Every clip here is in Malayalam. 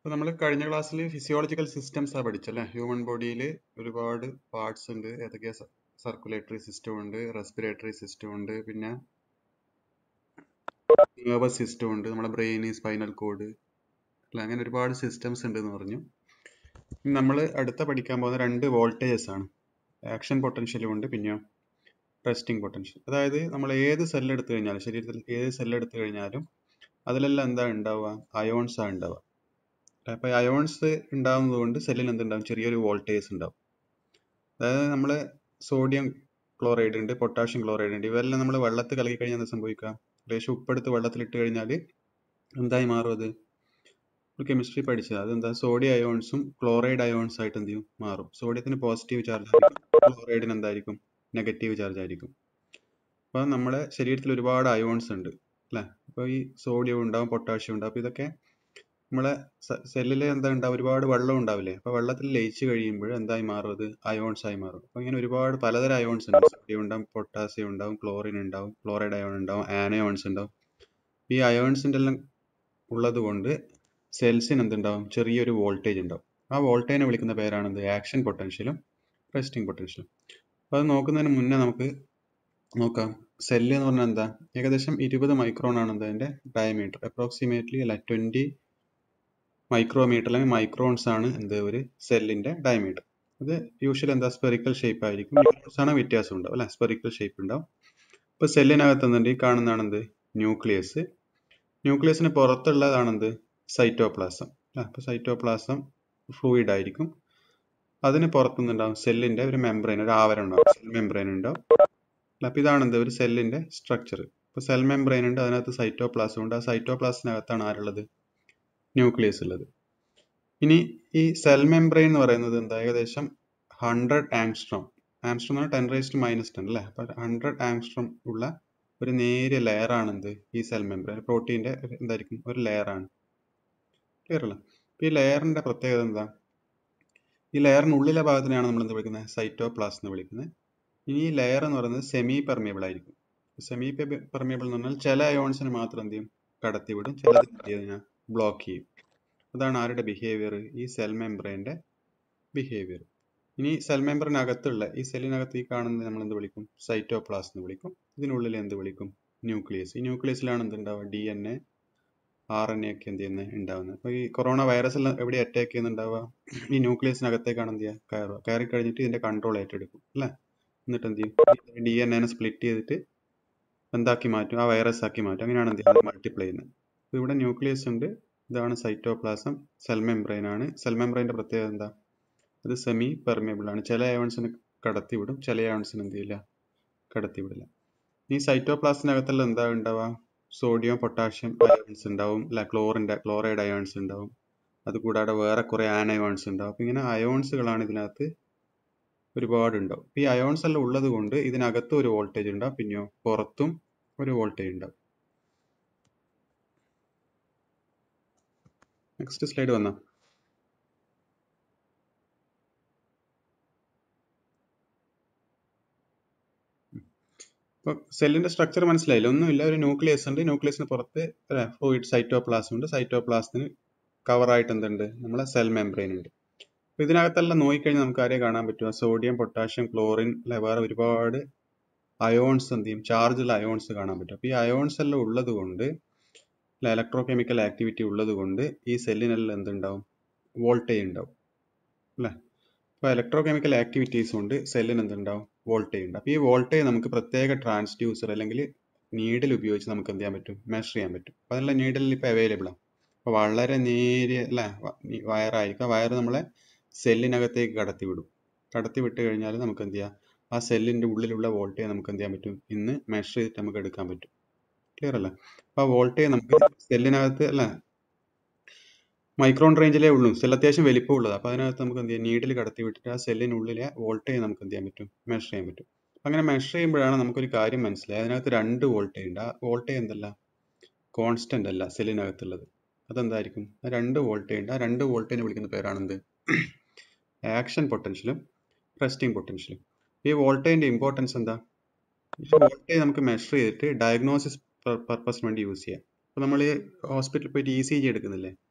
അപ്പോൾ നമ്മൾ കഴിഞ്ഞ ക്ലാസ്സിൽ ഫിസിയോളജിക്കൽ സിസ്റ്റംസ് ആ പഠിച്ചല്ലേ ഹ്യൂമൻ ബോഡിയിൽ ഒരുപാട് പാർട്സ് ഉണ്ട് ഏതൊക്കെയാ സർക്കുലേറ്ററി സിസ്റ്റം ഉണ്ട് റെസ്പിറേറ്ററി സിസ്റ്റം ഉണ്ട് പിന്നെ നെർവസ് സിസ്റ്റം ഉണ്ട് നമ്മുടെ ബ്രെയിൻ സ്പൈനൽ കോഡ് അല്ല അങ്ങനെ ഒരുപാട് സിസ്റ്റംസ് ഉണ്ട് എന്ന് പറഞ്ഞു നമ്മൾ അടുത്ത പഠിക്കാൻ പോകുന്ന രണ്ട് വോൾട്ടേജസ് ആണ് ആക്ഷൻ പൊട്ടൻഷ്യലും ഉണ്ട് പിന്നെയോ റെസ്റ്റിംഗ് പൊട്ടൻഷ്യൽ അതായത് നമ്മൾ ഏത് സെൽ എടുത്തു കഴിഞ്ഞാലും ശരീരത്തിൽ ഏത് സെൽ എടുത്തു കഴിഞ്ഞാലും അതിലെല്ലാം എന്താ ഉണ്ടാവുക അയോൺസ് ആണ് ഉണ്ടാവുക അപ്പോൾ അയോൺസ് ഉണ്ടാകുന്നത് കൊണ്ട് സെല്ലിൽ എന്തുണ്ടാവും ചെറിയൊരു വോൾട്ടേജ് ഉണ്ടാവും അതായത് നമ്മൾ സോഡിയം ക്ലോറൈഡ് ഉണ്ട് പൊട്ടാഷ്യം ക്ലോറൈഡ് ഉണ്ട് ഇവരെല്ലാം നമ്മൾ വെള്ളത്തിൽ കലക്കി കഴിഞ്ഞാൽ എന്താ സംഭവിക്കുക ലേശം ഉപ്പെടുത്ത് വെള്ളത്തിൽ ഇട്ട് കഴിഞ്ഞാൽ എന്തായി മാറും അത് കെമിസ്ട്രി പഠിച്ചത് അതെന്താ സോഡിയം അയോൺസും ക്ലോറൈഡ് അയോൺസ് ആയിട്ട് എന്ത് ചെയ്യും മാറും സോഡിയത്തിന് പോസിറ്റീവ് ചാർജ് ആയിരിക്കും ക്ലോറൈഡിന് എന്തായിരിക്കും നെഗറ്റീവ് ചാർജ് ആയിരിക്കും അപ്പോൾ നമ്മുടെ ശരീരത്തിൽ ഒരുപാട് അയോൺസ് ഉണ്ട് അല്ലേ അപ്പോൾ ഈ സോഡിയം ഉണ്ടാവും പൊട്ടാഷ്യം ഉണ്ടാവും അപ്പോൾ ഇതൊക്കെ നമ്മളെ സെല്ലിൽ എന്താ ഉണ്ടാവും ഒരുപാട് വെള്ളം ഉണ്ടാവില്ലേ അപ്പോൾ വെള്ളത്തിൽ ലയിച്ച് കഴിയുമ്പോൾ എന്തായി മാറും അത് അയോൺസ് ആയി മാറും അപ്പോൾ ഇങ്ങനെ ഒരുപാട് പലതരം അയോൺസ് ഉണ്ട് സോഡിയം ഉണ്ടാവും പൊട്ടാസ്യം ഉണ്ടാവും ക്ലോറിൻ ഉണ്ടാവും ക്ലോറൈഡ് അയോൺ ഉണ്ടാവും ആനയോൺസ് ഉണ്ടാവും ഈ അയോൺസിൻ്റെ എല്ലാം ഉള്ളത് കൊണ്ട് സെൽസിന് എന്തുണ്ടാവും ചെറിയൊരു വോൾട്ടേജ് ഉണ്ടാവും ആ വോൾട്ടേജിനെ വിളിക്കുന്ന പേരാണെന്ത് ആക്ഷൻ പൊട്ടൻഷ്യലും റെസ്റ്റിംഗ് പൊട്ടൻഷ്യലും അപ്പോൾ അത് നോക്കുന്നതിന് മുന്നേ നമുക്ക് നോക്കാം സെല്ല് എന്ന് പറഞ്ഞാൽ എന്താ ഏകദേശം ഇരുപത് മൈക്രോൺ ആണ് അതിൻ്റെ ഡയമീറ്റർ അപ്രോക്സിമേറ്റ്ലി അല്ല ട്വൻറ്റി മൈക്രോമീറ്റർ അല്ലെങ്കിൽ മൈക്രോൺസ് ആണ് എന്ത് ഒരു സെല്ലിന്റെ ഡയമീറ്റർ അത് യൂഷ്വലി എന്താ സ്പെറിക്കൽ ഷേപ്പ് ആയിരിക്കും ന്യൂക്ലിയസ് ആണ് വ്യത്യാസം ഉണ്ടാവും അല്ലെ സ്പെറിക്കൽ ഷേപ്പ് ഉണ്ടാവും ഇപ്പൊ സെല്ലിനകത്ത് എന്തുണ്ട് ഈ കാണുന്നതാണ് എന്ത് ന്യൂക്ലിയസ് ന്യൂക്ലിയസിന് പുറത്തുള്ളതാണ് എന്ത് സൈറ്റോപ്ലാസം അപ്പൊ സൈറ്റോപ്ലാസം ഫ്ലൂയിഡ് ആയിരിക്കും അതിന് പുറത്തുനിന്നുണ്ടാവും സെല്ലിന്റെ ഒരു മെംബ്രെയിൻ ഒരു ആവരണം ഉണ്ടാവും സെൽ മെംബ്രെയിൻ ഉണ്ടാവും അപ്പൊ ഇതാണ് എന്ത് ഒരു സെല്ലിന്റെ സ്ട്രക്ചർ ഇപ്പൊ സെൽ മെംബ്രെയിൻ ഉണ്ട് അതിനകത്ത് സൈറ്റോപ്ലാസം ഉണ്ട് ആ സൈറ്റോപ്ലാസിനകത്താണ് ആരുള്ളത് ന്യൂക്ലിയസ് ഉള്ളത് ഇനി ഈ സെൽ മെംബ്രെയിൻ എന്ന് പറയുന്നത് എന്താ ഏകദേശം ഹൺഡ്രഡ് ആംസ്ട്രോം ആംസ്ട്രോം എന്ന് ടെൻ റേസ്റ്റ് മൈനസ് ടെൻ അല്ലേ അപ്പൊ ഹൺഡ്രഡ് ആംസ്ട്രോം ഉള്ള ഒരു നേരിയ ലെയർ ആണ് എന്ത് ഈ സെൽ മെംബ്രെയിൻ പ്രോട്ടീന്റെ എന്തായിരിക്കും ഒരു ലെയർ ആണ് ക്ലിയർ അല്ല ഈ ലെയറിന്റെ പ്രത്യേകത എന്താ ഈ ലെയറിനുള്ളിലെ ഭാഗത്തിനെയാണ് നമ്മൾ എന്ത് വിളിക്കുന്നത് സൈറ്റോപ്ലാസ് എന്ന് വിളിക്കുന്നത് ഇനി ഈ ലെയർ എന്ന് പറയുന്നത് സെമി പെർമിയബിൾ ആയിരിക്കും സെമി പെർമിയബിൾ എന്ന് പറഞ്ഞാൽ ചില അയോൺസിന് മാത്രം എന്ത് ചെയ്യും കടത്തിവിടും ചിലത് എന്ത് ചെയ്യും ബ്ലോക്ക് ചെയ്യും അതാണ് ആരുടെ ബിഹേവിയർ ഈ സെൽ മെംബ്രെയിൻ്റെ ബിഹേവിയർ ഇനി സെൽ മെംബ്രെയിനകത്തുള്ള ഈ സെല്ലിനകത്ത് ഈ കാണുന്നത് നമ്മൾ എന്ത് വിളിക്കും സൈറ്റോപ്ലാസ് എന്ന് വിളിക്കും ഇതിനുള്ളിൽ എന്ത് വിളിക്കും ന്യൂക്ലിയസ് ഈ ന്യൂക്ലിയസിലാണ് എന്ത് ഉണ്ടാവുക D N A R N A ഒക്കെ എന്ത് ചെയ്യുന്നത് ഉണ്ടാവുന്നത് അപ്പോൾ ഈ കൊറോണ വൈറസ് എല്ലാം എവിടെ അറ്റാക്ക് ചെയ്യുന്നുണ്ടാവുക ഈ ന്യൂക്ലിയസിനകത്തേക്കാണ് എന്ത് ചെയ്യുക കയറുക കയറി കഴിഞ്ഞിട്ട് ഇതിന്റെ കൺട്രോൾ ഏറ്റെടുക്കും അല്ലേ എന്നിട്ട് എന്ത് ചെയ്യും ഡി എൻ എനെ സ്പ്ലിറ്റ് ചെയ്തിട്ട് എന്താക്കി മാറ്റും ആ വൈറസ് ആക്കി മാറ്റും അങ്ങനെയാണ് എന്ത് ചെയ്യുന്നത് മൾട്ടിപ്ലൈ ചെയ്യുന്നത് അപ്പോൾ ഇവിടെ ന്യൂക്ലിയസ് ഉണ്ട് ഇതാണ് സൈറ്റോപ്ലാസം സെൽ മെംബ്രെയിൻ ആണ് സെൽ മെംബ്രെയിൻ്റെ പ്രത്യേകത എന്താ അത് സെമി പെർമിയബിൾ ആണ് ചില അയോൺസിന് കടത്തിവിടും ചില അയോൺസിന് എന്ത് ചെയ്യില്ല കടത്തിവിടില്ല ഈ സൈറ്റോപ്ലാസിനകത്തെല്ലാം എന്താ ഉണ്ടാവുക സോഡിയം പൊട്ടാഷ്യം അയോൺസ് ഉണ്ടാവും അല്ല ക്ലോറിൻ്റെ ക്ലോറൈഡ് അയോൺസ് ഉണ്ടാവും അതുകൂടാതെ വേറെ കുറേ ആനയോൺസ് ഉണ്ടാവും അപ്പം ഇങ്ങനെ അയോൺസുകളാണ് ഇതിനകത്ത് ഒരുപാട് ഉണ്ടാവും ഈ അയോൺസ് എല്ലാം ഉള്ളത് കൊണ്ട് ഇതിനകത്ത് ഒരു വോൾട്ടേജ് ഉണ്ടാവും പിന്നെയോ പുറത്തും ഒരു വോൾട്ടേജ് ഉണ്ടാവും നെക്സ്റ്റ് സ്ലൈഡ് വന്ന ഇപ്പോൾ സെല്ലിന്റെ സ്ട്രക്ചർ മനസ്സിലായില്ല ഒന്നുമില്ല ഒരു ന്യൂക്ലിയസ് ഉണ്ട് ന്യൂക്ലിയസിന് പുറത്ത് ഫ്ലൂയിഡ് സൈറ്റോപ്ലാസം ഉണ്ട് സൈറ്റോപ്ലാസത്തിന് കവറായിട്ട് എന്തുണ്ട് നമ്മളെ സെൽ മെംബ്രെയിൻ ഉണ്ട് അപ്പോൾ ഇതിനകത്തെല്ലാം നോക്കിക്കഴിഞ്ഞാൽ നമുക്ക് ആരെയും കാണാൻ പറ്റുക സോഡിയം പൊട്ടാഷ്യം ക്ലോറിൻ അല്ലെ വേറെ ഒരുപാട് അയോൺസ് എന്ത് ചെയ്യും ചാർജുള്ള അയോൺസ് കാണാൻ പറ്റും അപ്പോൾ ഈ അയോൺസ് എല്ലാം ഉള്ളത് കൊണ്ട് ഇലക്ട്രോ കെമിക്കൽ ആക്ടിവിറ്റി ഉള്ളത് കൊണ്ട് ഈ സെല്ലിനെല്ലാം എന്തുണ്ടാവും വോൾട്ടേജ് ഉണ്ടാവും അല്ലേ അപ്പോൾ ഇലക്ട്രോ കെമിക്കൽ ആക്ടിവിറ്റീസ് കൊണ്ട് സെല്ലിന് എന്തുണ്ടാവും വോൾട്ടേജ് ഉണ്ട് അപ്പോൾ ഈ വോൾട്ടേജ് നമുക്ക് പ്രത്യേക ട്രാൻസ്ഡ്യൂസർ അല്ലെങ്കിൽ നീഡിൽ ഉപയോഗിച്ച് നമുക്ക് എന്ത് ചെയ്യാൻ പറ്റും മെഷർ ചെയ്യാൻ പറ്റും അപ്പോൾ അതിനുള്ള നീഡിൽ ഇപ്പോൾ അവൈലബിൾ ആണ് അപ്പോൾ വളരെ നേരിയ അല്ലേ വയറായിരിക്കും ആ വയർ നമ്മളെ സെല്ലിനകത്തേക്ക് കടത്തി വിടും കടത്തി വിട്ട് കഴിഞ്ഞാൽ നമുക്ക് എന്ത് ചെയ്യാം ആ സെല്ലിൻ്റെ ഉള്ളിലുള്ള വോൾട്ടേജ് നമുക്ക് എന്ത് ചെയ്യാൻ പറ്റും ഇന്ന് മെഷർ ചെയ്തിട്ട് നമുക്ക് എടുക്കാൻ പറ്റും ക്ലിയർ അല്ലേ അപ്പോൾ ആ വോൾട്ടേജ് നമുക്ക് സെല്ലിനകത്ത് അല്ല മൈക്രോൺ റേഞ്ചിലേ ഉള്ളൂ സെൽ അത്യാവശ്യം വലിപ്പമുള്ളത് അപ്പോൾ അതിനകത്ത് നമുക്ക് എന്ത് ചെയ്യാം നീഡിൽ കടത്തി വിട്ടിട്ട് ആ സെല്ലിനുള്ളിലെ വോൾട്ടേജ് നമുക്ക് എന്ത് ചെയ്യാൻ പറ്റും മെഷർ ചെയ്യാൻ പറ്റും അങ്ങനെ മെഷർ ചെയ്യുമ്പോഴാണ് നമുക്കൊരു കാര്യം മനസ്സിലായത് അതിനകത്ത് രണ്ട് വോൾട്ടേജ് ഉണ്ട് ആ വോൾട്ടേജ് എന്തല്ല കോൺസ്റ്റന്റ് അല്ല സെല്ലിനകത്തുള്ളത് അതെന്തായിരിക്കും ആ രണ്ട് വോൾട്ടേജ് ഉണ്ട് ആ രണ്ട് വോൾട്ടേജിനെ വിളിക്കുന്ന പേരാണെന്ത് ആക്ഷൻ പൊട്ടൻഷ്യലും റെസ്റ്റിംഗ് പൊട്ടൻഷ്യലും ഈ വോൾട്ടേജിന്റെ ഇമ്പോർട്ടൻസ് എന്താ ഈ വോൾട്ടേജ് നമുക്ക് മെഷർ ചെയ്തിട്ട് ഡയഗ്നോസിസ് പർപ്പസിന് വേണ്ടി യൂസ് ചെയ്യാം അപ്പോൾ നമ്മൾ ഈ ഹോസ്പിറ്റലിൽ പോയിട്ട് ഇ സി ജി എടുക്കുന്നില്ലേ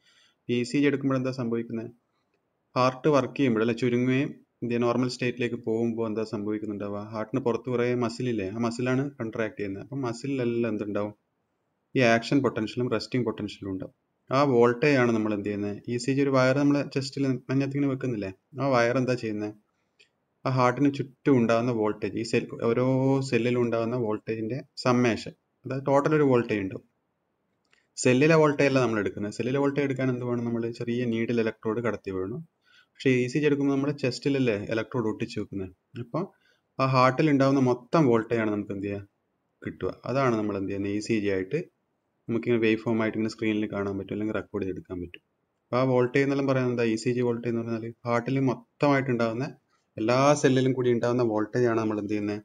ഇ സി ജി എടുക്കുമ്പോൾ എന്താ സംഭവിക്കുന്നത് ഹാർട്ട് വർക്ക് ചെയ്യുമ്പോൾ അല്ലെ ചുരുങ്ങുകയും ഇന്ത്യ നോർമൽ സ്റ്റേറ്റിലേക്ക് പോകുമ്പോൾ എന്താ സംഭവിക്കുന്നുണ്ടാവുക ഹാർട്ടിന് പുറത്ത് കുറേ മസിലില്ലേ ആ മസിലാണ് കൺട്രാക്ട് ചെയ്യുന്നത് അപ്പം മസിലിലെല്ലാം എന്തുണ്ടാവും ഈ ആക്ഷൻ പൊട്ടൻഷ്യലും റെസ്റ്റിംഗ് പൊട്ടൻഷ്യലും ഉണ്ടാവും ആ വോൾട്ടേജ് ആണ് നമ്മൾ എന്ത് ചെയ്യുന്നത് ഇ സി ജി ഒരു വയർ നമ്മൾ ചെസ്റ്റിൽ മഞ്ഞത്തിങ്ങനെ വെക്കുന്നില്ലേ ആ വയർ എന്താ ചെയ്യുന്നത് ആ ഹാർട്ടിന് ചുറ്റും ഉണ്ടാകുന്ന വോൾട്ടേജ് ഈ സെൽ ഓരോ സെല്ലിലും ഉണ്ടാകുന്ന വോൾട്ടേജിന്റെ സമ്മേഷൻ അതായത് ടോട്ടൽ ഒരു വോൾട്ടേജ് ഉണ്ടാവും സെല്ലിലെ വോൾട്ടേജ് അല്ല നമ്മൾ എടുക്കുന്നത് സെല്ലിലെ വോൾട്ടേജ് എടുക്കാൻ എന്ത് വേണം നമ്മൾ ചെറിയ നീഡിൽ ഇലക്ട്രോഡ് കടത്തി വീഴണം പക്ഷേ ഇ സി ജി എടുക്കുമ്പോൾ നമ്മൾ ചെസ്റ്റിലല്ലേ ഇലക്ട്രോഡ് ഒട്ടിച്ച് വെക്കുന്നത് അപ്പോൾ ആ ഹാർട്ടിൽ ഉണ്ടാകുന്ന മൊത്തം വോൾട്ടേജ് ആണ് നമുക്ക് എന്ത് ചെയ്യുക കിട്ടുക അതാണ് നമ്മൾ എന്ത് ചെയ്യുന്നത് ഇ സി ജി ആയിട്ട് നമുക്കിങ്ങനെ വേവ് ഫോം ആയിട്ട് ഇങ്ങനെ സ്ക്രീനിൽ കാണാൻ പറ്റും അല്ലെങ്കിൽ റെക്കോർഡ് ചെയ്തെടുക്കാൻ പറ്റും അപ്പോൾ ആ വോൾട്ടേജ് എന്നെല്ലാം പറയുന്നത് എന്താ ഇ സി ജി വോൾട്ടേജ് എന്ന് പറഞ്ഞാൽ ഹാർട്ടിൽ മൊത്തമായിട്ട് ഉണ്ടാകുന്ന എല്ലാ സെല്ലിലും കൂടി ഉണ്ടാകുന്ന വോൾട്ടേജ് ആണ് നമ്മൾ എന്ത് ചെയ്യുന്നത്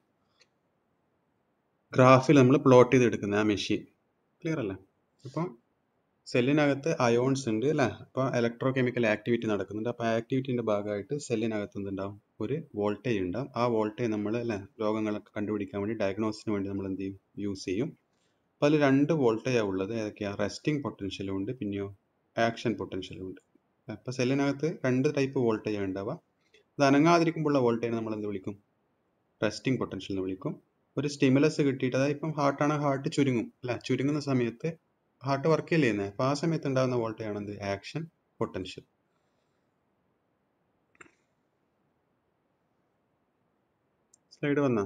ഗ്രാഫിൽ നമ്മൾ പ്ലോട്ട് ചെയ്ത് എടുക്കുന്നത് ആ മെഷീൻ ക്ലിയർ അല്ലേ അപ്പം സെല്ലിനകത്ത് അയോൺസ് ഉണ്ട് അല്ലേ അപ്പോൾ ഇലക്ട്രോ കെമിക്കൽ ആക്ടിവിറ്റി നടക്കുന്നുണ്ട് അപ്പോൾ ആക്ടിവിറ്റിന്റെ ഭാഗമായിട്ട് സെല്ലിനകത്ത് എന്തുണ്ടാവും ഒരു വോൾട്ടേജ് ഉണ്ടാവും ആ വോൾട്ടേജ് നമ്മൾ അല്ലേ രോഗങ്ങളൊക്കെ കണ്ടുപിടിക്കാൻ വേണ്ടി ഡയഗ്നോസിന് വേണ്ടി നമ്മൾ എന്ത് ചെയ്യും യൂസ് ചെയ്യും അപ്പോൾ അതിൽ രണ്ട് വോൾട്ടേജാണ് ഉള്ളത് ഏതൊക്കെയാണ് റെസ്റ്റിംഗ് പൊട്ടൻഷ്യലും ഉണ്ട് പിന്നെയോ ആക്ഷൻ പൊട്ടൻഷ്യലും ഉണ്ട് അപ്പോൾ സെല്ലിനകത്ത് രണ്ട് ടൈപ്പ് വോൾട്ടേജ് ഉണ്ടാവുക അത് അനങ്ങാതിരിക്കുമ്പോഴുള്ള വോൾട്ടേജ് നമ്മൾ എന്ത് വിളിക്കും റെസ്റ്റിംഗ് പൊട്ടൻഷ്യൽ എന്ന് വിളിക്കും ഒരു സ്റ്റിമുലസ് കിട്ടിയിട്ട് അതായത് ഇപ്പം ഹാർട്ടാണ് ഹാർട്ട് ചുരുങ്ങും അല്ല ചുരുങ്ങുന്ന സമയത്ത് ഹാർട്ട് വർക്ക് ചെയ്യല്ലേ ചെയ്യുന്നത് അപ്പോൾ ആ സമയത്ത് ഉണ്ടാകുന്ന വോൾട്ടേജ് ആണ് എന്ത് ആക്ഷൻ പൊട്ടൻഷ്യൽ സ്ലൈഡ് വന്നാ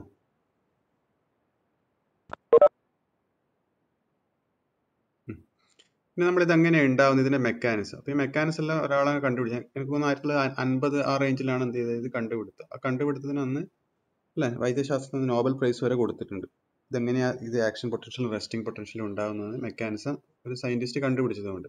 ഇനി നമ്മൾ ഇത് എങ്ങനെ ഉണ്ടാവുന്നത് ഇതിന്റെ മെക്കാനിസം അപ്പൊ ഈ മെക്കാനിസം എല്ലാം ഒരാളെ കണ്ടുപിടിച്ച എനിക്ക് തോന്നുന്നു ആയിരത്തി തൊള്ളായിരത്തി അൻപത് ആ റേഞ്ചിലാണ് എന്ത് ചെയ്തത് ഇത് കണ്ടുപിടുത്തം ആ കണ്ടുപിടുത്തത്തിന് അന്ന് അല്ലെ വൈദ്യശാസ്ത്രത്തിന് നോബൽ പ്രൈസ് വരെ കൊടുത്തിട്ടുണ്ട് ഇതെങ്ങനെയാ ഇത് ആക്ഷൻ പൊട്ടൻഷ്യലും റെസ്റ്റിംഗ് പൊട്ടൻഷ്യലും ഉണ്ടാകുന്നത് മെക്കാനിസം ഒരു സയന്റിസ്റ്റ് കണ്ടുപിടിച്ചതുകൊണ്ട്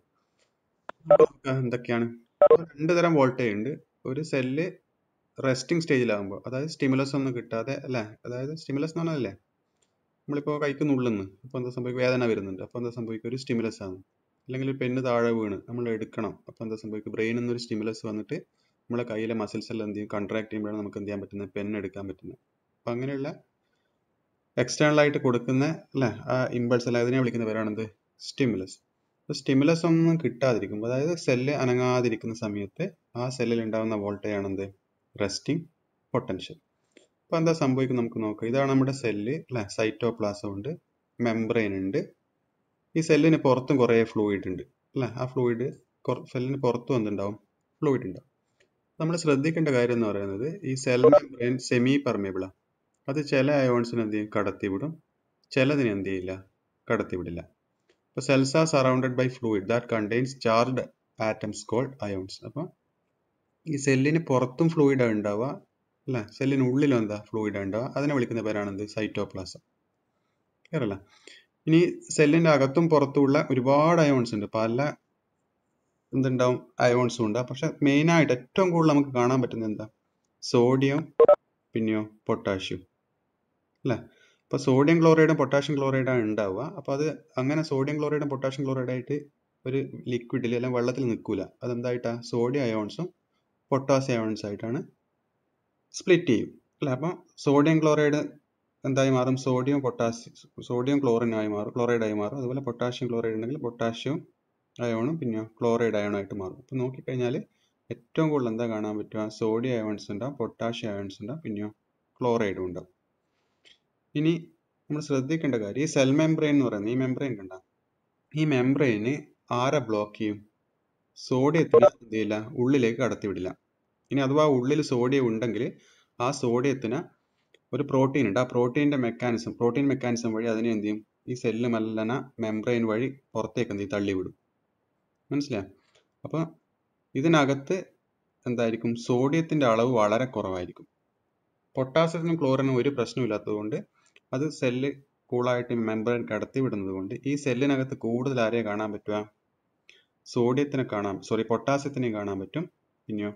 എന്തൊക്കെയാണ് രണ്ട് തരം വോൾട്ടേജ് ഉണ്ട് ഒരു സെല്ല് റെസ്റ്റിംഗ് സ്റ്റേജിലാകുമ്പോൾ അതായത് സ്റ്റിമുലസ് ഒന്നും കിട്ടാതെ അല്ലെ അതായത് സ്റ്റിമുലസ് എന്ന് പറഞ്ഞാലല്ലേ നമ്മളിപ്പോൾ കൈക്ക് നുള്ളുന്നു അപ്പോൾ എന്താ സംഭവിക്കും വേദന വരുന്നുണ്ട് അപ്പോൾ എന്താ സംഭവിക്കും ഒരു സ്റ്റിമുലസ് ആണ് അല്ലെങ്കിൽ ഒരു പെണ്ണ് താഴെ വീണ് നമ്മൾ എടുക്കണം അപ്പോൾ എന്താ സംഭവിക്കും ബ്രെയിനിൽ നിന്ന് ഒരു സ്റ്റിമുലസ് വന്നിട്ട് നമ്മളെ കയ്യിലെ മസിൽസ് എല്ലാം എന്ത് ചെയ്യും കൺട്രാക്ട് ചെയ്യുമ്പോഴാണ് നമുക്ക് എന്ത് ചെയ്യാൻ പറ്റുന്നത് പെൻ എടുക്കാൻ പറ്റുന്നത് അപ്പം അങ്ങനെയുള്ള എക്സ്റ്റേണൽ ആയിട്ട് കൊടുക്കുന്ന അല്ലേ ആ ഇമ്പൾസ് അല്ല അതിനെ വിളിക്കുന്ന പേരാണെന്ത് സ്റ്റിമുലസ് അപ്പോൾ സ്റ്റിമുലസ് ഒന്നും കിട്ടാതിരിക്കുമ്പോൾ അതായത് സെല്ല് അനങ്ങാതിരിക്കുന്ന സമയത്ത് ആ സെല്ലിൽ ഉണ്ടാകുന്ന വോൾട്ടേജ് ആണെന്ത് റെസ്റ്റിംഗ് പൊട്ടൻഷ്യൽ അപ്പോൾ എന്താ സംഭവിക്കും നമുക്ക് നോക്കാം ഇതാണ് നമ്മുടെ സെല്ല് അല്ലെ സൈറ്റോപ്ലാസം ഉണ്ട് മെംബ്രെയിൻ ഉണ്ട് ഈ സെല്ലിന് പുറത്തും കുറേ ഫ്ലൂയിഡ് ഉണ്ട് അല്ലെ ആ ഫ്ലൂയിഡ് സെല്ലിന് പുറത്തും എന്തുണ്ടാവും ഫ്ലൂയിഡ് ഉണ്ടാവും നമ്മൾ ശ്രദ്ധിക്കേണ്ട കാര്യം എന്ന് പറയുന്നത് ഈ സെൽ മെംബ്രെയിൻ സെമി പെർമേബിളാണ് അത് ചില അയോൺസിന് എന്ത് ചെയ്യും കടത്തിവിടും ചിലതിന് എന്ത് ചെയ്യില്ല കടത്തിവിടില്ല അപ്പോൾ cells are surrounded by fluid that contains charged atoms called ions അപ്പോൾ ഈ സെല്ലിന് പുറത്തും ഫ്ലൂയിഡ് ഉണ്ടാവുക അല്ല സെല്ലിന് ഉള്ളിലും എന്താ ഫ്ലൂയിഡ് ഉണ്ടാവുക അതിനെ വിളിക്കുന്ന പേരാണെന്ത് സൈറ്റോപ്ലാസം ക്ലിയർ അല്ല ഇനി സെല്ലിന്റെ അകത്തും പുറത്തുമുള്ള ഒരുപാട് അയോൺസ് ഉണ്ട് പല എന്തുണ്ടാവും അയോൺസും ഉണ്ട് പക്ഷെ മെയിൻ ആയിട്ട് ഏറ്റവും കൂടുതൽ നമുക്ക് കാണാൻ പറ്റുന്നത് എന്താ സോഡിയം പിന്നെയോ പൊട്ടാഷ്യം അല്ലേ അപ്പോൾ സോഡിയം ക്ലോറൈഡും പൊട്ടാഷ്യം ക്ലോറൈഡാണ് ഉണ്ടാവുക അപ്പോൾ അത് അങ്ങനെ സോഡിയം ക്ലോറൈഡും പൊട്ടാഷ്യം ക്ലോറൈഡായിട്ട് ഒരു ലിക്വിഡിൽ അല്ലെങ്കിൽ വെള്ളത്തിൽ നിൽക്കൂല അതെന്തായിട്ടാ സോഡിയം അയോൺസും പൊട്ടാസ്യം അയോൺസ് ആയിട്ടാണ് സ്പ്ലിറ്റ് ചെയ്യും അല്ല അപ്പം സോഡിയം ക്ലോറൈഡ് എന്തായി മാറും സോഡിയം പൊട്ടാസ്യം സോഡിയം ക്ലോറിനായി മാറും ക്ലോറൈഡായി മാറും അതുപോലെ പൊട്ടാഷ്യം ക്ലോറൈഡ് ഉണ്ടെങ്കിൽ പൊട്ടാഷ്യം അയോണും പിന്നെ ക്ലോറൈഡ് അയോണായിട്ട് മാറും അപ്പം നോക്കിക്കഴിഞ്ഞാൽ ഏറ്റവും കൂടുതൽ എന്താ കാണാൻ പറ്റുക സോഡിയം അയോൺസ് ഉണ്ടാവും പൊട്ടാഷ്യം അയോൺസ് ഉണ്ടാവും പിന്നെയോ ക്ലോറൈഡും ഉണ്ടാവും ഇനി നമ്മൾ ശ്രദ്ധിക്കേണ്ട കാര്യം ഈ സെൽ മെംബ്രെയിൻ എന്ന് പറയുന്നത് ഈ മെംബ്രെയിൻ കണ്ട ഈ മെംബ്രെയിന് ആരെ ബ്ലോക്ക് ചെയ്യും സോഡിയത്തിന് എന്ത് ചെയ്യില്ല ഉള്ളിലേക്ക് കടത്തിവിടില്ല ഇനി അഥവാ ഉള്ളിൽ സോഡിയം ഉണ്ടെങ്കിൽ ആ സോഡിയത്തിന് ഒരു പ്രോട്ടീൻ ഉണ്ട് ആ പ്രോട്ടീൻ്റെ മെക്കാനിസം പ്രോട്ടീൻ മെക്കാനിസം വഴി അതിനെ എന്ത് ചെയ്യും ഈ സെല്ല് മല്ലന മെംബ്രെയിൻ വഴി പുറത്തേക്ക് എന്ത് ചെയ്യും തള്ളിവിടും മനസ്സിലായോ അപ്പോൾ ഇതിനകത്ത് എന്തായിരിക്കും സോഡിയത്തിൻ്റെ അളവ് വളരെ കുറവായിരിക്കും പൊട്ടാസ്യത്തിനും ക്ലോറിനും ഒരു പ്രശ്നമില്ലാത്തതുകൊണ്ട് അത് സെല്ല് കൂളായിട്ട് മെംബ്രെയിൻ കടത്തി വിടുന്നത് കൊണ്ട് ഈ സെല്ലിനകത്ത് കൂടുതൽ ആരെയെ കാണാൻ പറ്റുക സോഡിയത്തിനെ കാണാൻ സോറി പൊട്ടാസ്യത്തിനെയും കാണാൻ പറ്റും പിന്നെയോ